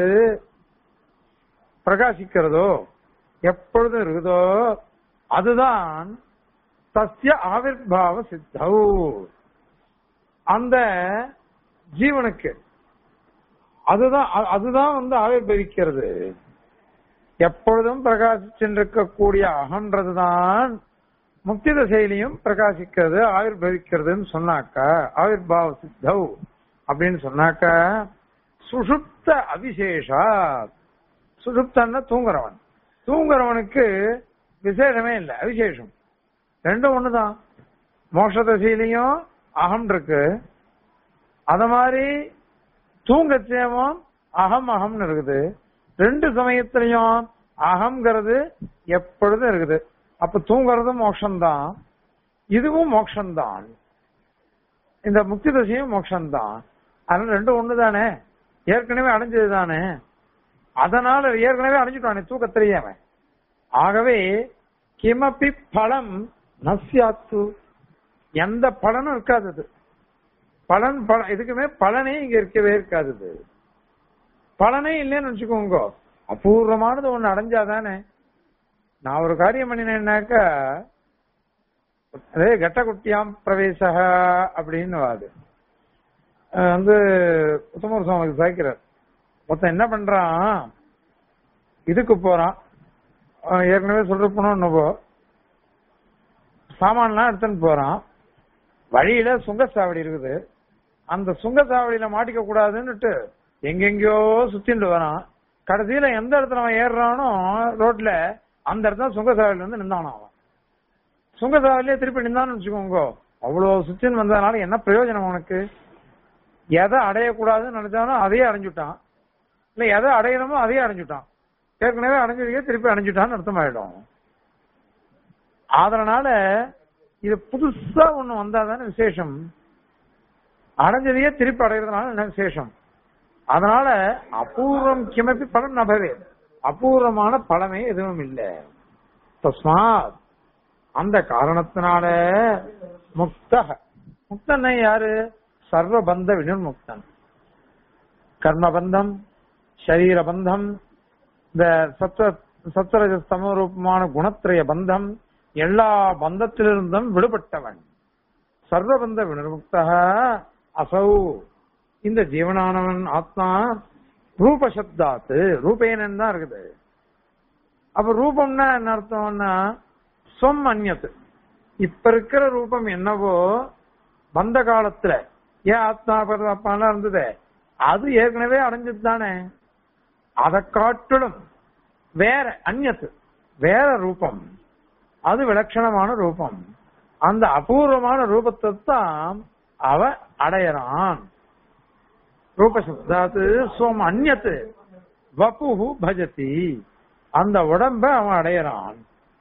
S1: பிரகாசிக்கிறதோ எப்பொழுதும் இருக்குதோ அதுதான் தஸ்ய ஆவிர்பாவ சித்தௌ அந்த ஜீவனுக்கு அதுதான் அ- அதுதான் வந்து ஆவிர்பவிக்கிறது எப்பொழுதும் பிரகாசிச்சிருக்கக்கூடிய அகன்றதுதான் முக்தி திசையிலையும் பிரகாசிக்கிறது ஆவிர்பவிக்கிறதுன்னு சொன்னாக்கா ஆவிர்பாவ சித்தௌ அப்படின்னு சொன்னாக்க சுஷுப்த அவிசேஷா சுஷுப்தன்னா தூங்குறவன் தூங்குறவனுக்கு விசேஷமே இல்லை அவிசேஷம் ரெண்டும் ஒண்ணுதான் மோட்ச தசையிலையும் அகம் இருக்கு அத மாதிரி தூங்கச்சேவும் அகம் அகம்னு இருக்குது ரெண்டு சமயத்திலையும் அகம்ங்கிறது எப்பொழுதும் இருக்குது அப்ப தூங்குறதும் மோட்சம்தான் இதுவும் மோட்சம்தான் இந்த முக்தி தசையும் மோட்சம்தான் அதனால ரெண்டும் ஒண்ணுதானே ஏற்கனவே அடைஞ்சது தானே அதனால ஏற்கனவே அடைஞ்சுட்டானே தூக்கத்திலேயே அவன் ஆகவே கிமப்பி பலம் நசியாத்து எந்த பலனும் இருக்காது அது. பலன் பல எதுக்குமே பலனே இங்க இருக்கவே இருக்காது இது. பலனே இல்லைன்னு வச்சுக்கோங்க அபூர்வமானது ஒண்ணு அடைஞ்சாதானே நான் ஒரு காரியம் பண்ணினேன்னாக்கா அதே கட்டகுட்டியாம் பிரவேசக அப்படின்னு வாது அஹ் வந்து உத்தமர் சுவாமி சாய்க்கிறார் ஒருத்தன் என்ன பண்றான் இதுக்கு போறான் அஹ் ஏற்கனவே சொல்ற போனோம் சாமான்லாம் எடுத்துன்னு போறான் வழியில சுங்கச்சாவடி இருக்குது அந்த சுங்கச்சாவடியில மாட்டிக்க கூடாதுன்னுட்டு எங்கெங்கயோ சுத்திட்டு வரான் கடைசியில எந்த இடத்துல அவன் ஏறுறானோ ரோட்ல அந்த இடத்துல சுங்கச்சாவடியில வந்து நின்றானோ அவன் சுங்கச்சாவடியிலே திருப்பி நின்றான்னு வச்சுக்கோங்க அவ்வளவு சுத்தின்னு வந்ததுனால என்ன பிரயோஜனம் உனக்கு எதை அடையக்கூடாதுன்னு நினைச்சானோ அதையே அடைஞ்சுட்டான் இல்ல எதை அடையணுமோ அதையே அடைஞ்சுட்டான் ஏற்கனவே அடைஞ்சதுக்கே திருப்பி அடைஞ்சுட்டான்னு அர்த்தமாயிடும் அதனால இது புதுசா ஒண்ணு வந்தாதானே விசேஷம் அடைஞ்சதையே திருப்பி அடைகிறதுனால என்ன விசேஷம் அதனால அபூர்வம் கிமப்பி பலம் நபவே அபூர்வமான பலமே எதுவும் இல்லை தஸ்மாத் அந்த காரணத்தினால முக்த முக்தன் யாரு சர்வபந்த வினிர்முக்தன் கர்மபந்தம் சரீரபந்தம் இந்த சத்வ சத்வரஜ சமரூபமான குணத்திரய பந்தம் எல்லா பந்தத்திலிருந்தும் விடுபட்டவன் சர்வபந்த வினிர்முக்த அசௌ இந்த ஜீவனானவன் ஆத்மா ரூபசப்தாத்து ரூபேனன் தான் இருக்குது அப்ப ரூபம்னா என்ன அர்த்தம்னா சொம் அந்நத்து இப்ப இருக்கிற ரூபம் என்னவோ வந்த காலத்துல ஏன் ஆத்மா பரதாத்மாலாம் இருந்தது அது ஏற்கனவே அடைஞ்சது தானே அதை காட்டிலும் வேற அந்நத்து வேற ரூபம் அது விலட்சணமான ரூபம் அந்த அபூர்வமான ரூபத்தை தான் அவ அடையறான் ரூபசப்தாத்து சோம் அந்நத்து வபுஹு பஜதி அந்த உடம்ப அவன் அடையறான்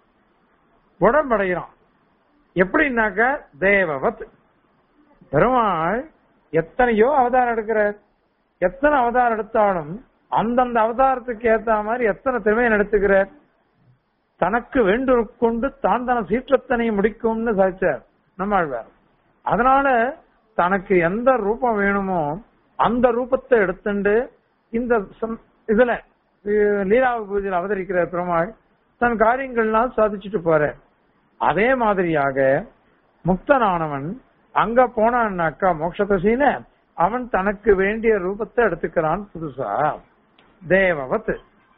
S1: உடம்பு அடையறான் எப்படின்னாக்க தேவவத் பெருமாள் எத்தனையோ அவதாரம் எடுக்கிறார் எத்தனை அவதாரம் எடுத்தாலும் அந்தந்த அவதாரத்துக்கு ஏத்த மாதிரி எத்தனை திறமையை எடுத்துக்கிறார் தனக்கு வேண்டுகொண்டு தான் தன சீற்றத்தனை முடிக்கும்னு சாதிச்சார் நம்மாழ்வார் அதனால தனக்கு எந்த ரூபம் வேணுமோ அந்த ரூபத்தை எடுத்துண்டு இந்த சம்- இதுல அஹ், லீலா பூஜையில் அவதரிக்கிற பெருமாள் தன் காரியங்கள்லாம் சாதிச்சுட்டு போற அதே மாதிரியாக முக்தனானவன் அங்க போனான்னாக்கா மோட்சதசீன அவன் தனக்கு வேண்டிய ரூபத்தை எடுத்துக்கிறான் புதுசா தேவவத்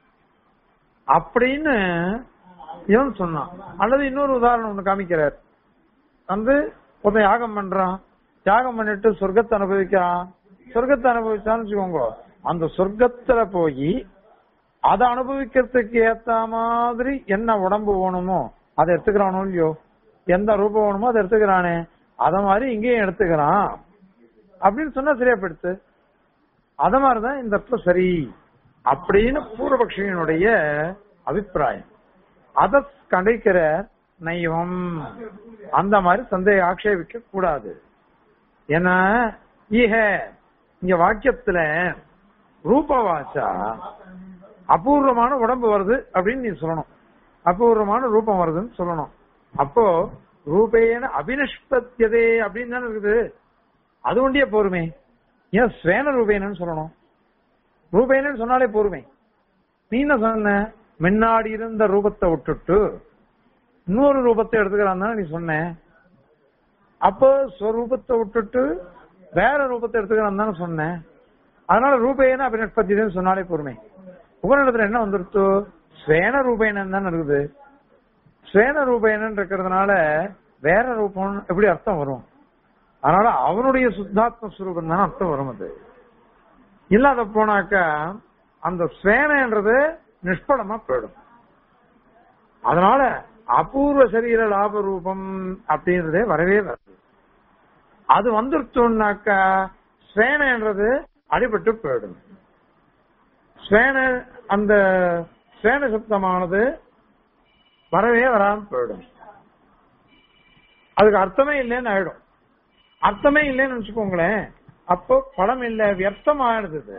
S1: அப்படின்னு இவன் சொன்னான் அல்லது இன்னொரு உதாரணம் ஒண்ணு காமிக்கிறார் வந்து ஒருத்தன் யாகம் பண்றான் யாகம் பண்ணிட்டு சொர்க்கத்தை அனுபவிக்கிறான் சொர்க்கத்தை அனுபவிச்சான்னு வச்சுக்கோங்க அந்த சொர்க்கத்துல போய் அதை அனுபவிக்கிறதுக்கு ஏத்த மாதிரி என்ன உடம்பு வேணுமோ அதை எடுத்துக்கிறானோ இல்லையோ எந்த ரூபம் வேணுமோ அதை எடுத்துக்கிறானே அத மாதிரி இங்கேயும் எடுத்துக்கிறான் அப்படின்னு சொன்னா சரியா போயிடுத்து அத மாதிரிதான் இந்த இடத்துல சரி அப்படின்னு பூர்வபக்ஷியனுடைய அபிப்பிராயம் அத கண்டிக்கிற நைவம் அந்த மாதிரி சந்தேக ஆக்ஷேபிக்க கூடாது ஏன்னா ஈக இங்க வாக்கியத்துல ரூபவாச்சா அபூர்வமான உடம்பு வருது அப்படின்னு நீ சொல்லணும் அபூர்வமான ரூபம் வருதுன்னு சொல்லணும் அப்போ ரூபேன அபினிஷ்பத்தியதே அப்படின்னு தானே இருக்குது அது ஒண்டியே போருமே ஏன் ஸ்வேன ரூபேனன்னு சொல்லணும் ரூபேனன்னு சொன்னாலே போருமே நீ என்ன சொன்ன முன்னாடி இருந்த ரூபத்தை விட்டுட்டு இன்னொரு ரூபத்தை எடுத்துக்கிறான் தானே நீ சொன்ன அப்போ ஸ்வரூபத்தை விட்டுட்டு வேற ரூபத்தை எடுத்துக்கிறான் தானே சொன்னேன் அதனால ரூபேன அபிநட்பத்தியதுன்னு சொன்னாலே பொறுமை உபநிடத்துல என்ன வந்துருத்தோ ஸ்வேன ரூபேனன் தான் இருக்குது ஸ்வேன ரூபேனன் இருக்கிறதுனால வேற ரூபம் எப்படி அர்த்தம் வரும் அதனால அவனுடைய சுத்தாத்ம ஸ்வரூபம் தான் அர்த்தம் வரும் அது இல்லாத போனாக்கா அந்த ஸ்வேனன்றது நிஷ்பலமா போயிடும் அதனால அபூர்வ சரீர லாப ரூபம் அப்படின்றதே வரவே வராது அது வந்துருச்சோம்னாக்கா ஸ்வேனன்றது அடிபட்டு போயிடும் ஸ்வேன அந்த ஸ்வேன சப்தமானது வரவே வராம போயிடும் அதுக்கு அர்த்தமே இல்லைன்னு ஆயிடும் அர்த்தமே இல்லைன்னு வச்சுக்கோங்களேன் அப்போ படம் இல்ல வியர்த்தம் ஆயிடுது இது.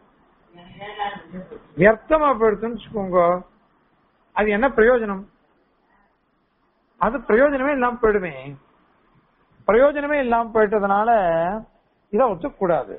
S1: வியர்த்தமா போயிடுதுன்னு வச்சுக்கோங்க அது என்ன பிரயோஜனம் அது பிரயோஜனமே இல்லாம போயிடுமே பிரயோஜனமே இல்லாம போயிட்டதுனால இதை ஒத்துக்கூடாது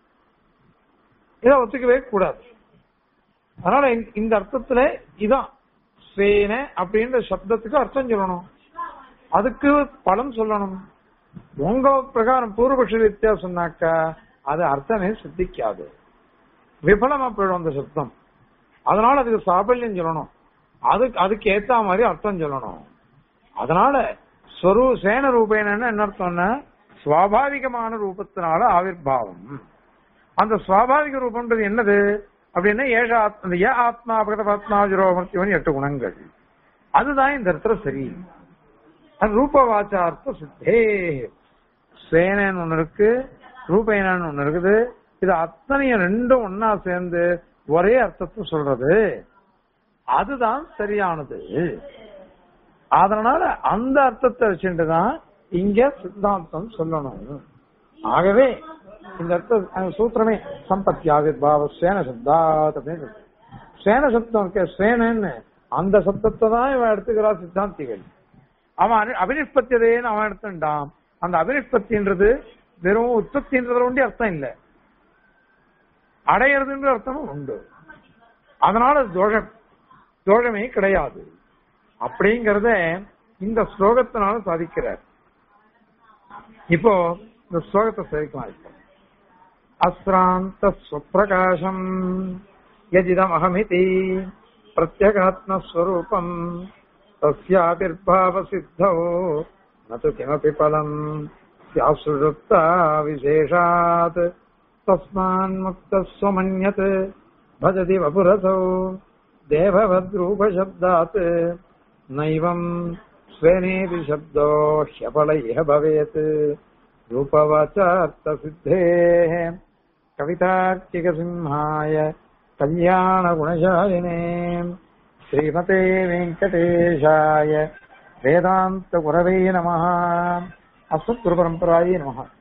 S1: இதை ஒத்துக்கவே கூடாது அதனால இந்த- இந்த அர்த்தத்துல இதான் சேன அப்படின்ற சப்தத்துக்கு அர்த்தம் சொல்லணும் அதுக்கு பலன் சொல்லணும் உங்க பிரகாரம் பூர்வபக்ஷ ரீதியா சொன்னாக்கா அது அர்த்தமே சித்திக்காது விபலமா போயிடும் அந்த சப்தம் அதனால அதுக்கு சாபல்யம் சொல்லணும் அதுக்கு அதுக்கு ஏத்த மாதிரி அர்த்தம் சொல்லணும் அதனால ஸ்வரூ சேன ரூபேனன்னு என்ன அர்த்தம்னா சுவாபாவிகமான ரூபத்தினால ஆவிர்பாவம் அந்த சுவாபாவிக ரூபம்ன்றது என்னது அப்படின்னா ஏழ ஆத்- அந்த ஏ ஆத்மா அபகதாத்மா ஜுரோமர்த்திவன் எட்டு குணங்கள் அதுதான் இந்த இடத்துல சரி அது ரூபவாச்சார்த்த சித்தே சேனன்னு ஒண்ணு இருக்கு ரூபேனன்னு ஒண்ணு இருக்குது இது அத்தனையும் ரெண்டும் ஒன்னா சேர்ந்து ஒரே அர்த்தத்தை சொல்றது அதுதான் சரியானது அதனால அந்த அர்த்தத்தை வச்சுட்டு தான் இங்க சித்தாந்தம் சொல்லணும் ஆகவே இந்த அர்த்த அந்த சூத்திரமே சம்பத்தி ஆவிர்பாவ சேன சப்தாத் அப்படின்னு இருக்கு. சேன சப்தம் இருக்க சேனன்னு அந்த சப்தத்தை தான் இவன் எடுத்துக்கிறா சித்தாந்திகள் அவன் அனு- அபினிஷ்பத்தியதேன்னு அவன் எடுத்துட்டான் அந்த அபினிஷ்பத்தின்றது வெறும் உற்பத்தின்றதுல ஒண்டி அர்த்தம் இல்ல அடையிறதுன்ற அர்த்தமும் உண்டு அதனால அது தோஷம் தோஷமே கிடையாது அப்படிங்கறத இந்த ஸ்லோகத்தினால சாதிக்கிறார் இப்போ இந்த ஸ்லோகத்தை சேவிக்கலாம் இப்போ அஸ்ராந்த சுப்பிரகாசம் யஜிதம் அகமிதி பிரத்யகாத்மஸ்வரூபம் தஸ்யாபிர்பாவ சித்தோ நது கிமபி பலம் ஸ்யாசுருப்தா விசேஷாத் தஸ்மான் முக்தஸ்வமன்யத் भजति वपुरसौ देववद्रूपशब्दात् नैवम् स्वेनेति शब्दो ह्यपल इह भवेत् रूपवाचार्थसिद्धेः कवितार्किकसिंहाय कल्याणगुणशालिने श्रीमते वेङ्कटेशाय वेदान्तगुरवे नमः अस्मत्गुरुपरम्परायै नमः